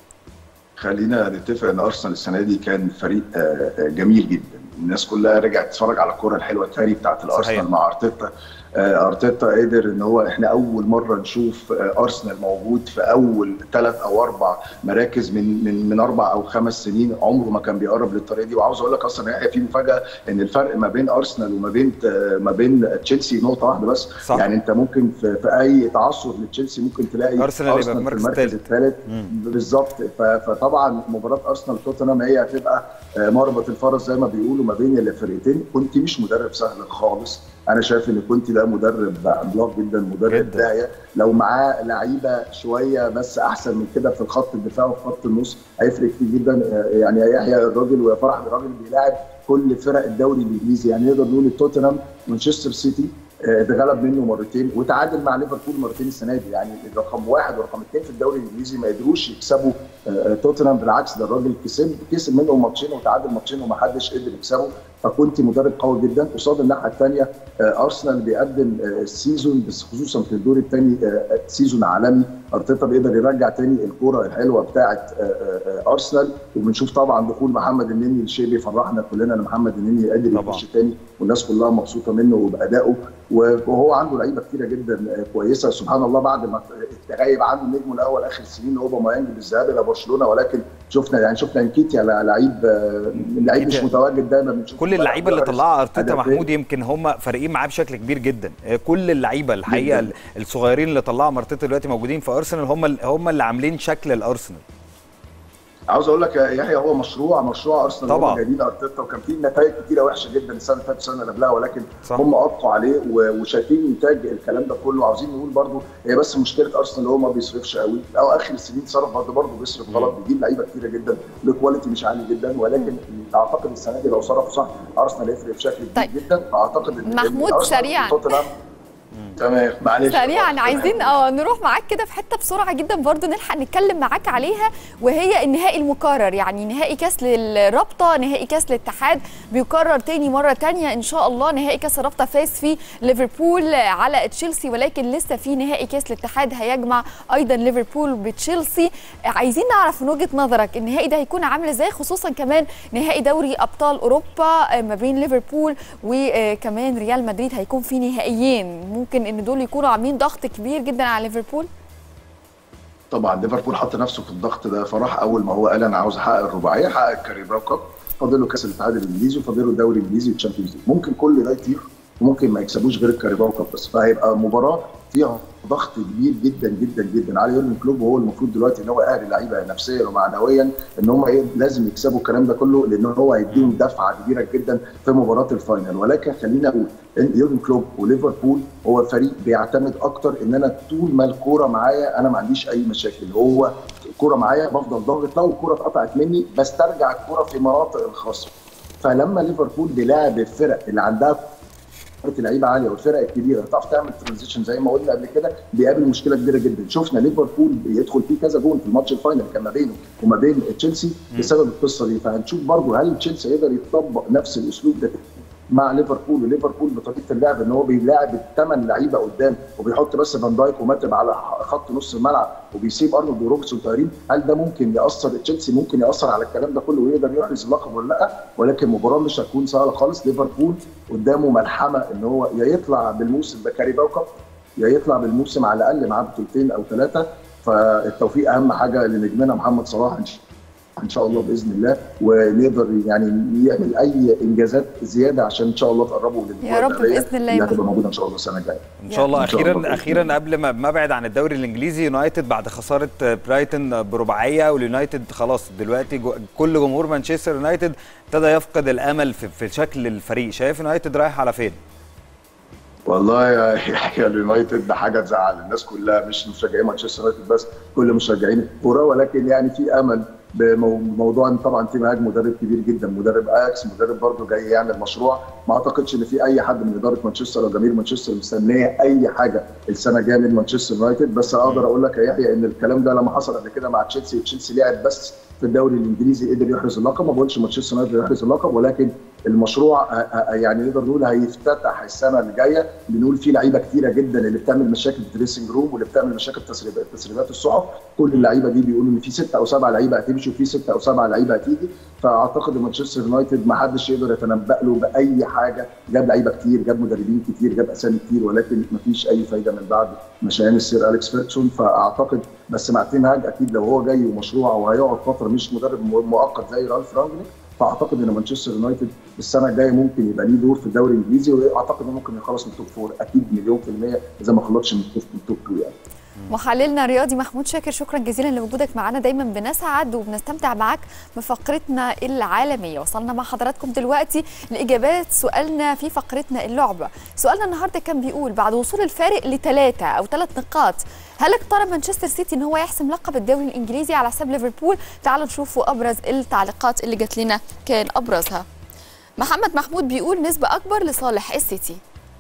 خلينا نتفق ان ارسنال السنه دي كان فريق آه، آه، جميل جدا الناس كلها رجعت تتفرج على الكره الحلوه الثاني بتاعت الارسنال صحيح. مع ارتيتا آه، ارتيتا قدر ان هو احنا اول مره نشوف آه، ارسنال موجود في اول ثلاث او اربع مراكز من من من اربع او خمس سنين عمره ما كان بيقرب للطريقه دي وعاوز اقول لك اصلا يا يحيى في مفاجاه ان الفرق ما بين ارسنال وما بين آه، ما بين تشيلسي نقطه واحده بس صح. يعني انت ممكن في, في اي تعثر لتشيلسي ممكن تلاقي أرسنال يبقى في في المركز المركز الثالث. الثالث بالظبط ف- فطبعا مباراه ارسنال توتنهام هي هتبقى آه، مربط الفرس زي ما بيقولوا ما بين الفرقتين كنت مش مدرب سهل خالص انا شايف ان كنت ده مدرب عملاق جدا مدرب جداً. داهيه لو معاه لعيبه شويه بس احسن من كده في خط الدفاع وفي خط النص هيفرق كتير جدا آه، يعني يا يحيى الراجل ويا فرح الراجل بيلاعب كل فرق الدوري الانجليزي يعني نقدر نقول توتنهام مانشستر سيتي آه، اتغلب منه مرتين وتعادل مع ليفربول مرتين السنه دي يعني الرقم واحد ورقم اثنين في الدوري الانجليزي ما قدروش يكسبوا آه، توتنهام بالعكس ده الراجل كسب كسب منهم ماتشين وتعادل ماتشين وما حدش قدر يكسبه فكنت مدرب قوي جدا قصاد الناحيه الثانيه ارسنال بيقدم آه، السيزون بس خصوصا في الدور الثاني سيزون عالمي ارتيتا بيقدر يرجع تاني الكوره الحلوه بتاعه آه، آه، آه، ارسنال وبنشوف طبعا دخول محمد النني الشيء بيفرحنا كلنا ان محمد النني قادر طبعاً. يخش تاني والناس كلها مبسوطه منه وبادائه وهو عنده لعيبه كتيره جدا آه، كويسه سبحان الله بعد ما تغيب عنه نجمه الاول اخر السنين اوباميانج بالذهاب الى برشلونه ولكن شفنا يعني شفنا انكيتيا لعيب آه، لعيب مش إنكيتيا. متواجد دايما بنشوف كل اللعيبه اللي طلعها ارتيتا هدفين. محمود يمكن هم فارقين معاه بشكل كبير جدا آه، كل اللعيبه الحقيقه جداً. الصغيرين اللي طلعهم ارتيتا دلوقتي موجودين في ارسنال هم ال- هم اللي عاملين شكل الارسنال عاوز اقول لك يا يحيى هو مشروع مشروع ارسنال طبعاً. هو جديد ارتيتا وكان فيه نتائج كتيره وحشه جدا السنه اللي فاتت والسنه اللي قبلها ولكن صح. هم قطعوا عليه و- وشايفين انتاج الكلام ده كله عاوزين نقول برضو هي بس مشكله ارسنال اللي هو ما بيصرفش قوي او اخر السنين صرف برضه برضه بيصرف غلط بيجيب لعيبه كتيره جدا بكواليتي مش عالي جدا ولكن اعتقد السنه دي لو صرفوا صح ارسنال هيفرق بشكل كبير طيب. جدا فاعتقد ان محمود إن أرسنال سريعاً. وتوتنهام- تمام معلش سريعا عايزين اه نروح معاك كده في حته بسرعه جدا برضو نلحق نتكلم معاك عليها وهي النهائي المكرر يعني نهائي كاس للرابطه نهائي كاس الاتحاد بيكرر تاني مره تانية ان شاء الله نهائي كاس الرابطه فاز فيه ليفربول على تشيلسي ولكن لسه في نهائي كاس الاتحاد هيجمع ايضا ليفربول بتشيلسي عايزين نعرف من وجهه نظرك النهائي ده هيكون عامل ازاي خصوصا كمان نهائي دوري ابطال اوروبا ما بين ليفربول وكمان ريال مدريد هيكون في نهائيين ممكن ان دول يكونوا عاملين ضغط كبير جدا على ليفربول طبعا ليفربول حط نفسه في الضغط ده فراح اول ما هو قال انا عاوز احقق الرباعيه حقق الكاريباو كاب فاضل له كاس الاتحاد الانجليزي وفاضل له الدوري الانجليزي والتشامبيونز ليج ممكن كل ده يطير وممكن ما يكسبوش غير الكاريباو كاب بس فهيبقى مباراه فيها ضغط كبير جدا جدا جدا على يورجن كلوب وهو المفروض دلوقتي ان هو اهل اللعيبه نفسيا ومعنويا ان هم ايه لازم يكسبوا الكلام ده كله لان هو هيديهم دفعه كبيره جدا في مباراه الفاينل ولكن خليني اقول ان يورجن كلوب وليفربول هو فريق بيعتمد اكتر ان انا طول ما الكوره معايا انا ما عنديش اي مشاكل هو الكوره معايا بفضل ضاغط لو الكوره اتقطعت مني بسترجع الكوره في مناطق الخصم فلما ليفربول بيلاعب الفرق اللي عندها فرقه اللعيبه عاليه والفرق الكبيره بتعرف تعمل ترانزيشن زي ما قلنا قبل كده بيقابل مشكله كبيره جدا شفنا ليفربول بيدخل فيه كذا جون في الماتش الفاينل كان ما بينه وما بين تشيلسي بسبب القصه دي فهنشوف برضه هل تشيلسي يقدر يطبق نفس الاسلوب ده مع ليفربول وليفربول بطريقه اللعب ان هو بيلاعب الثمان لعيبه قدام وبيحط بس فان دايك وماتب على خط نص الملعب وبيسيب ارنولد وروبرتسون طايرين هل ده ممكن ياثر تشيلسي ممكن ياثر على الكلام ده كله ويقدر يحرز اللقب ولا لا ولكن المباراه مش هتكون سهله خالص ليفربول قدامه ملحمه ان هو يا يطلع بالموسم بكاريباو كاب يا يطلع بالموسم على الاقل معاه بطولتين او ثلاثه فالتوفيق اهم حاجه لنجمنا محمد صلاح ان شاء ان شاء الله باذن الله ونقدر يعني يعمل اي انجازات زياده عشان ان شاء الله تقربوا يا رب بإذن الله يا اللي هتبقى محمود. موجوده ان شاء الله السنه الجايه ان شاء الله إن شاء الله اخيرا بإذن اخيرا الله. قبل ما ما ابعد عن الدوري الانجليزي يونايتد بعد خساره برايتون برباعيه واليونايتد خلاص دلوقتي جو كل جمهور مانشستر يونايتد ابتدى يفقد الامل في, في شكل الفريق شايف يونايتد رايح على فين والله يا يحيى اليونايتد ده حاجه تزعل الناس كلها مش مشجعين مانشستر يونايتد بس كل مشجعين الكوره ولكن يعني في امل بموضوع ان طبعا تيم هاج مدرب كبير جدا مدرب اكس مدرب برضه جاي يعمل مشروع ما اعتقدش ان في اي حد من اداره مانشستر او جماهير مانشستر مستنيه اي حاجه السنه الجايه من مانشستر يونايتد بس اقدر اقول لك يا يحيى ان الكلام ده لما حصل قبل كده مع تشيلسي تشيلسي لعب بس في الدوري الانجليزي قدر يحرز اللقب ما بقولش مانشستر يونايتد يحرز اللقب ولكن المشروع آه، آه، يعني نقدر نقول هيفتتح السنه اللي جايه بنقول فيه لعيبه كتيره جدا اللي بتعمل مشاكل في الدريسنج روم واللي بتعمل مشاكل في تسريبات تسريبات الصحف كل اللعيبه دي بيقولوا ان في ستة او سبعة لعيبه هتمشي وفي ستة او سبعة لعيبه هتيجي فاعتقد ان مانشستر يونايتد ما حدش يقدر يتنبأ له باي حاجه جاب لعيبه كتير جاب مدربين كتير جاب اسامي كتير ولكن ما فيش اي فايده من بعد مشيان السير اليكس فيركسون فاعتقد بس مع تيم هاج اكيد لو هو جاي ومشروع وهيقعد فتره مش مدرب مؤقت زي رالف رانجنيك فاعتقد ان مانشستر يونايتد السنه الجايه ممكن يبقى ليه دور في الدوري الانجليزي واعتقد انه ممكن يخلص من التوب فور اكيد مليون في الميه اذا ما خلصش من التوب من التوب 2 يعني محللنا الرياضي محمود شاكر شكرا جزيلا لوجودك معنا دايما بنسعد وبنستمتع معاك بفقرتنا العالميه وصلنا مع حضراتكم دلوقتي لاجابات سؤالنا في فقرتنا اللعبه سؤالنا النهارده كان بيقول بعد وصول الفارق لثلاثه او ثلاث نقاط هل اقترب مانشستر سيتي ان هو يحسم لقب الدوري الانجليزي على حساب ليفربول تعالوا نشوفوا ابرز التعليقات اللي جات لنا كان ابرزها محمد محمود بيقول نسبه اكبر لصالح السيتي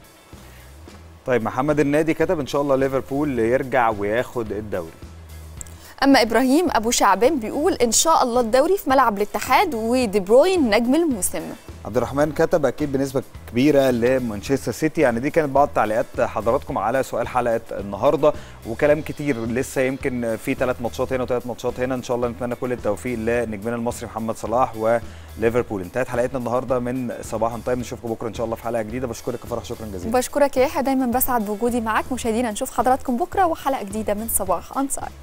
طيب محمد النادي كتب ان شاء الله ليفربول يرجع وياخد الدوري اما ابراهيم ابو شعبان بيقول ان شاء الله الدوري في ملعب الاتحاد ودي بروين نجم الموسم عبد الرحمن كتب اكيد بنسبه كبيره لمانشستر سيتي يعني دي كانت بعض تعليقات حضراتكم على سؤال حلقه النهارده وكلام كتير لسه يمكن في ثلاث ماتشات هنا وثلاث ماتشات هنا ان شاء الله نتمنى كل التوفيق لنجمنا المصري محمد صلاح وليفربول انتهت حلقتنا النهارده من صباح تايم نشوفكم بكره ان شاء الله في حلقه جديده بشكرك يا فرح شكرا جزيلا بشكرك يا يحيى دايما بسعد بوجودي معاك مشاهدينا نشوف حضراتكم بكره وحلقه جديده من صباح انصار